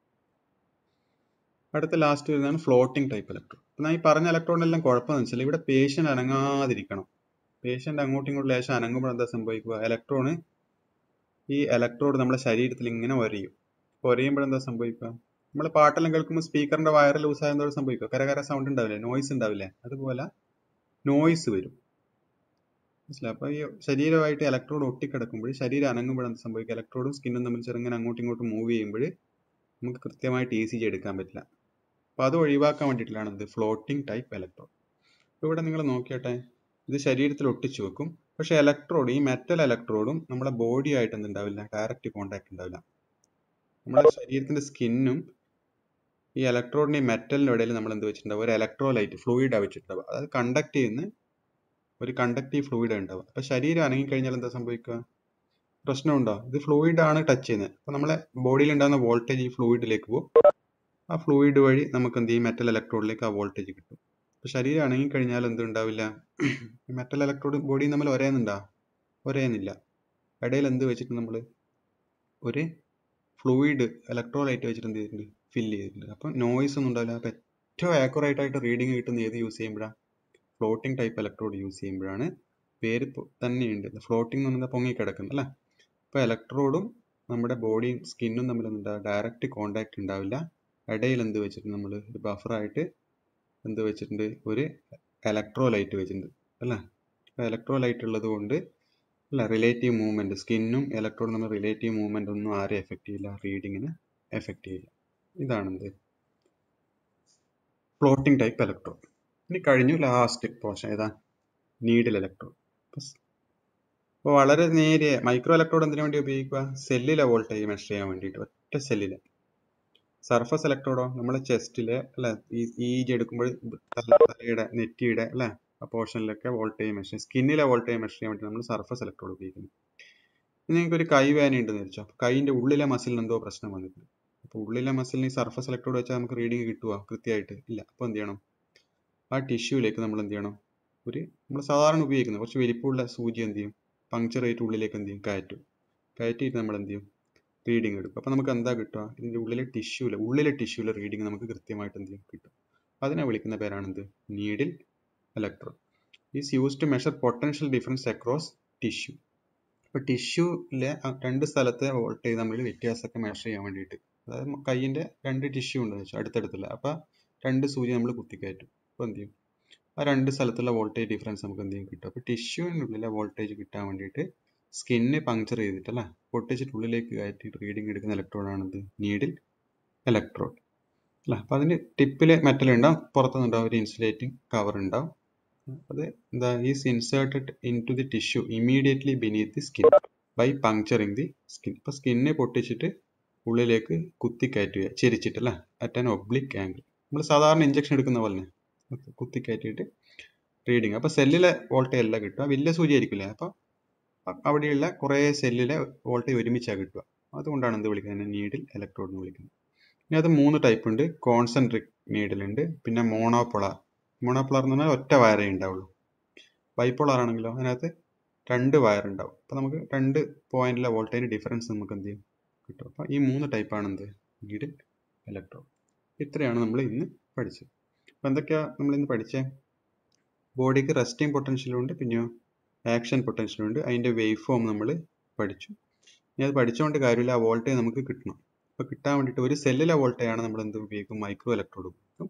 അടുത്ത ലാസ്റ്റ് വരുന്നതാണ് ഫ്ലോട്ടിംഗ് ടൈപ്പ് ഇലക്ട്രോഡ് എന്നാൽ ഈ പറഞ്ഞ ഇലക്ട്രോഡിനെല്ലാം കുഴപ്പമെന്ന് വെച്ചാൽ ഇവിടെ പേഷ്യൻ്റ് അനങ്ങാതിരിക്കണം പേഷ്യൻ്റ് അങ്ങോട്ടും ഇങ്ങോട്ടും ലേശം അനങ്ങുമ്പോൾ എന്താ സംഭവിക്കുക ഇലക്ട്രോണ് ഈ ഇലക്ട്രോഡ് നമ്മുടെ ശരീരത്തിൽ ഇങ്ങനെ ഒരയും ഒരയുമ്പോൾ എന്താ സംഭവിക്കുക നമ്മൾ പാട്ടെല്ലാം കേൾക്കുമ്പോൾ സ്പീക്കറിന്റെ വയർ ലൂസ് ആയതോടെ സംഭവിക്കുക കരകര സൗണ്ട് ഉണ്ടാവില്ലേ നോയ്സ് ഉണ്ടാവില്ലേ അതുപോലെ നോയ്സ് വരും മനസ്സിലായി അപ്പോൾ ഈ ശരീരമായിട്ട് ഇലക്ട്രോഡ് ഒട്ടിക്കിടക്കുമ്പോൾ ശരീരം അനങ്ങുമ്പോൾ എന്ത് സംഭവിക്കുക ഇലക്ട്രോഡും സ്കിന്നും തമ്മിൽ ചെറുങ്ങനെ അങ്ങോട്ടും ഇങ്ങോട്ടും മൂവ് ചെയ്യുമ്പോൾ നമുക്ക് കൃത്യമായിട്ട് ഇ സി ജി എടുക്കാൻ പറ്റില്ല അപ്പോൾ അത് ഒഴിവാക്കാൻ വേണ്ടിയിട്ടാണ് എന്ത് ഫ്ലോട്ടിംഗ് ടൈപ്പ് ഇലക്ട്രോഡ് ഇപ്പോൾ ഇവിടെ നിങ്ങൾ നോക്കിയാട്ടെ ഇത് ശരീരത്തിൽ ഒട്ടിച്ചു വെക്കും പക്ഷേ ഇലക്ട്രോഡ് ഈ മെറ്റൽ ഇലക്ട്രോഡും നമ്മുടെ ബോഡി ആയിട്ട് എന്തുണ്ടാവില്ല ഡയറക്റ്റ് കോണ്ടാക്ട് ഉണ്ടാവില്ല നമ്മുടെ ശരീരത്തിന്റെ സ്കിന്നും ഈ ഇലക്ട്രോഡിന്റെയും മെറ്റലിന്റെ ഇടയിൽ നമ്മൾ എന്ത് വെച്ചിട്ടുണ്ടാവും ഒരു ഇലക്ട്രോലൈറ്റ് ഫ്ലൂയിഡ് വെച്ചിട്ടുണ്ടാവും അതായത് കണ്ടക്ട് ചെയ്യുന്ന ഒരു കണ്ടക്റ്റീവ് ഫ്ലൂയിഡ് ഉണ്ടാവും അപ്പൊ ശരീരം അനങ്ങിക്കഴിഞ്ഞാൽ എന്താ സംഭവിക്കുക പ്രശ്നമുണ്ടോ ഇത് ഫ്ലൂയിഡ് ആണ് ടച്ച് ചെയ്യുന്നത് അപ്പൊ നമ്മളെ ബോഡിയിൽ ഉണ്ടാകുന്ന വോൾട്ടേജ് ഈ ഫ്ലൂയിഡിലേക്ക് പോകും ആ ഫ്ലൂയിഡ് വഴി നമുക്ക് എന്ത് ചെയ്യും മെറ്റൽ ഇലക്ട്രോഡിലേക്ക് ആ വോൾട്ടേജ് കിട്ടും അപ്പൊ ശരീരം അനങ്ങിക്കഴിഞ്ഞാൽ എന്ത് ഉണ്ടാവില്ല മെറ്റൽ ഇലക്ട്രോഡ് ബോഡിയും തമ്മിൽ ഒരേന്നുണ്ടോ ഒരേന്നില്ല ഇടയിൽ എന്ത് വെച്ചിട്ട് നമ്മൾ ഒരു ഫ്ലൂയിഡ് ഇലക്ട്രോലൈറ്റ് വെച്ചിട്ട് എന്ത് ചെയ്തിട്ടുണ്ട് ഫില്ല് ചെയ്തിട്ടുണ്ട് അപ്പം നോയ്സ് ഒന്നും ഉണ്ടാവില്ല അപ്പം ഏറ്റവും ആക്യുറേറ്റ് ആയിട്ട് റീഡിങ് കിട്ടുന്ന ഏത് യൂസ് ചെയ്യുമ്പോഴാണ് ഫ്ലോട്ടിംഗ് ടൈപ്പ് ഇലക്ട്രോഡ് യൂസ് ചെയ്യുമ്പോഴാണ് പേര് തന്നെയുണ്ട് ഫ്ലോട്ടിംഗ് എന്ന് പറയുന്നത് പൊങ്ങി കിടക്കുന്നത് അല്ലേ അപ്പോൾ ഇലക്ട്രോഡും നമ്മുടെ ബോഡിയും സ്കിന്നും തമ്മിൽ എന്താ ഡയറക്റ്റ് കോണ്ടാക്ട് ഉണ്ടാവില്ല ഇടയിൽ എന്ത് വെച്ചിട്ട് നമ്മൾ ഒരു ബഫറായിട്ട് എന്ത് വെച്ചിട്ടുണ്ട് ഒരു ഇലക്ട്രോലൈറ്റ് വെച്ചിട്ടുണ്ട് അല്ലേ അപ്പോൾ ഇലക്ട്രോലൈറ്റ് ഉള്ളത് കൊണ്ട് അല്ല റിലേറ്റീവ് മൂവ്മെന്റ് സ്കിന്നും ഇലക്ട്രോണും തമ്മിൽ റിലേറ്റീവ് മൂവ്മെന്റ് ഒന്നും ആരെ എഫക്ട് ചെയ്യില്ല റീഡിങ്ങിന് എഫക്ട് ചെയ്യില്ല ഇതാണെന്ത് ഫ്ലോട്ടിംഗ് ടൈപ്പ് ഇലക്ട്രോഡ് ഇനി കഴിഞ്ഞു ലാസ്റ്റ് പോർഷൻ ഏതാ നീഡിൽ ഇലക്ട്രോഡ് അപ്പോൾ വളരെ നേരിയ മൈക്രോ ഇലക്ട്രോഡ് എന്തിനു വേണ്ടി ഉപയോഗിക്കുക സെല്ലിലെ വോൾട്ടേജ് മെഷർ ചെയ്യാൻ വേണ്ടിയിട്ട് ഒറ്റ സെല്ലിലെ സർഫസ് ഇലക്ട്രോഡോ നമ്മളെ ചെസ്റ്റിലെ അല്ലെ ഈ ജി എടുക്കുമ്പോൾ തലയുടെ നെറ്റിയുടെ അല്ലെ ആ പോർഷനിലൊക്കെ വോൾട്ടേജ് മെഷർ സ്കിന്നിലെ വോൾട്ടേജ് മെഷർ ചെയ്യാൻ വേണ്ടി നമ്മൾ സർഫസ് ഇലക്ട്രോഡ് ഉപയോഗിക്കുന്നു നിങ്ങൾക്ക് ഒരു കൈ വേന ഉണ്ടെന്ന് വെച്ചോ അപ്പോൾ കൈയിന്റെ ഉള്ളിലെ മസിലിന് എന്തോ പ്രശ്നം വന്നിട്ടുണ്ട് അപ്പോൾ ഉള്ളിലെ മസിലിന് ഈ സർഫസ് ഇലക്ട്രോഡ് വെച്ചാൽ നമുക്ക് റീഡിങ് കിട്ടുമോ കൃത്യമായിട്ട് ഇല്ല അപ്പോൾ എന്ത് ചെയ്യണം ആ ടിഷ്യൂലേക്ക് നമ്മൾ എന്ത് ചെയ്യണം ഒരു നമ്മൾ സാധാരണ ഉപയോഗിക്കുന്നത് കുറച്ച് വലിപ്പമുള്ള സൂചി എന്ത് ചെയ്യും പങ്ക്ചർ ചെയ്തിട്ട് ഉള്ളിലേക്ക് എന്ത് ചെയ്യും കയറ്റും കയറ്റിയിട്ട് നമ്മൾ എന്ത് ചെയ്യും റീഡിങ് എടുക്കും അപ്പോൾ നമുക്ക് എന്താ കിട്ടുക ഇതിൻ്റെ ഉള്ളിലെ ടിഷ്യൂല് ഉള്ളിലെ ടിഷ്യൂലെ റീഡിങ് നമുക്ക് കൃത്യമായിട്ട് എന്ത് ചെയ്യും കിട്ടും അതിനെ വിളിക്കുന്ന പേരാണ് എന്ത് needle electrode is use to measure potential difference across tissue അപ്പോൾ ടിഷ്യൂലെ രണ്ട് സ്ഥലത്തെ വോൾട്ടേജ് തമ്മിൽ വ്യത്യാസമൊക്കെ മെഷർ ചെയ്യാൻ വേണ്ടിയിട്ട് അതായത് കൈയിൻ്റെ രണ്ട് ടിഷ്യൂ ഉണ്ടെന്ന് വെച്ചാൽ അടുത്തടുത്തുള്ള അപ്പോൾ രണ്ട് സൂചി നമ്മൾ കുത്തിക്കയറ്റും അപ്പോൾ എന്ത് ചെയ്യും ആ രണ്ട് സ്ഥലത്തുള്ള വോൾട്ടേജ് ഡിഫറൻസ് നമുക്ക് എന്ത് ചെയ്യും കിട്ടും അപ്പോൾ ടിഷ്യൂവിനുള്ളിലെ വോൾട്ടേജ് കിട്ടാൻ വേണ്ടിയിട്ട് സ്കിന്ന് പങ്ക്ചർ ചെയ്തിട്ട് അല്ലേ പൊട്ടിച്ചിട്ട് ഉള്ളിലേക്ക് കയറ്റിയിട്ട് റീഡിങ് എടുക്കുന്ന ഇലക്ട്രോഡാണ് ഇത് നീഡിൽ ഇലക്ട്രോഡ് അല്ല അപ്പോൾ അതിന് ടിപ്പിൽ മെറ്റൽ ഉണ്ടാവും പുറത്തുനിന്നുണ്ടാവും ഒരു ഇൻസുലേറ്റിംഗ് കവർ ഉണ്ടാവും അത് എന്താ is inserted into the tissue immediately beneath the skin by puncturing the skin അപ്പോൾ സ്കിന്നെ പൊട്ടിച്ചിട്ട് ഉള്ളിലേക്ക് കുത്തി കയറ്റുക ചെരിച്ചിട്ട് അല്ലേ അറ്റ് ആൻ ഒബ്ലിക് ആംഗിൾ നമ്മൾ സാധാരണ ഇഞ്ചക്ഷൻ എടുക്കുന്ന പോലെ കുത്തി കയറ്റിയിട്ട് റീഡിങ് അപ്പോൾ സെല്ലിലെ വോൾട്ടേജ് അല്ല കിട്ടുക വലിയ സൂചി ആയിരിക്കില്ലേ അപ്പോൾ അവിടെയുള്ള കുറേ സെല്ലിലെ വോൾട്ടേജ് ഒരുമിച്ചാണ് കിട്ടുക അതുകൊണ്ടാണ് എന്ത് വിളിക്കുന്നത് നീഡിൽ ഇലക്ട്രോഡ് എന്ന് വിളിക്കുന്നത് ഇനി അത് മൂന്ന് ടൈപ്പ് ഉണ്ട് കോൺസെൻട്രിക് നീഡിൽ ഉണ്ട് പിന്നെ മോണോപ്പൊളാർ മോണോപ്പൊളാർ എന്ന് പറഞ്ഞാൽ ഒറ്റ വയറേ ഉണ്ടാവുള്ളൂ ബൈപ്പോളാർ ആണെങ്കിലോ അതിനകത്ത് രണ്ട് വയർ ഉണ്ടാവും അപ്പോൾ നമുക്ക് രണ്ട് പോയിന്റിലെ വോൾട്ടേജ് ഡിഫറൻസ് നമുക്ക് എന്ത് ചെയ്യും കിട്ടും അപ്പോൾ ഈ മൂന്ന് ടൈപ്പാണ് എന്ത് നീഡിൽ ഇലക്ട്രോഡ് ഇത്രയാണ് നമ്മൾ ഇന്ന് പഠിച്ചത് അപ്പോൾ എന്തൊക്കെയാണ് നമ്മൾ ഇന്ന് പഠിച്ചത് ബോഡിക്ക് റെസ്റ്റിംഗ് പൊട്ടൻഷ്യലും ഉണ്ട് പിന്നെയോ ആക്ഷൻ പൊട്ടൻഷ്യലും ഉണ്ട് അതിൻ്റെ വേവ് ഫോം നമ്മൾ പഠിച്ചു ഇനി അത് പഠിച്ചുകൊണ്ട് കാര്യമില്ല ആ വോൾട്ടേജ് നമുക്ക് കിട്ടണം അപ്പോൾ കിട്ടാൻ വേണ്ടിയിട്ട് ഒരു സെല്ലിലെ വോൾട്ടേജ് ആണ് നമ്മൾ എന്ത് ഉപയോഗിക്കും മൈക്രോ ഇലക്ട്രോഡ് ഉപയോഗിക്കും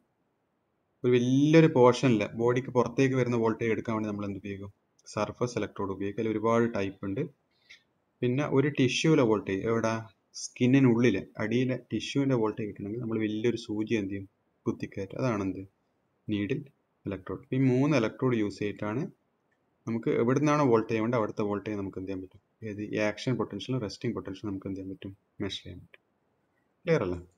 ഒരു വലിയൊരു പോർഷനിൽ ബോഡിക്ക് പുറത്തേക്ക് വരുന്ന വോൾട്ടേജ് എടുക്കാൻ വേണ്ടി നമ്മൾ എന്ത് ഉപയോഗിക്കും സർഫസ് ഇലക്ട്രോഡ് ഉപയോഗിക്കും അതിൽ ഒരുപാട് ടൈപ്പ് ഉണ്ട് പിന്നെ ഒരു ടിഷ്യൂവിലെ വോൾട്ടേജ് എവിടെ സ്കിന്നിനുള്ളിൽ അടിയിലെ ടിഷ്യൂവിൻ്റെ വോൾട്ടേജ് കിട്ടണമെങ്കിൽ നമ്മൾ വലിയൊരു സൂചി എന്ത് ചെയ്യും കുത്തിക്കയറ്റും അതാണ് എന്ത് നീഡിൽ ഇലക്ട്രോഡ് ഈ മൂന്ന് ഇലക്ട്രോഡ് യൂസ് ചെയ്തിട്ടാണ് നമുക്ക് എവിടെ നിന്നാണോ വോൾട്ടേജ് വേണ്ടത് അവിടുത്തെ വോൾട്ടേജ് നമുക്ക് എന്ത് ചെയ്യാൻ പറ്റും ഏത് ഈ ആക്ഷൻ പൊട്ടൻഷ്യലും റെസ്റ്റിംഗ് പൊട്ടൻഷ്യലും നമുക്ക് എന്ത് ചെയ്യാൻ പറ്റും മെഷർ ചെയ്യാൻ പറ്റും ക്ലിയർ അല്ലേ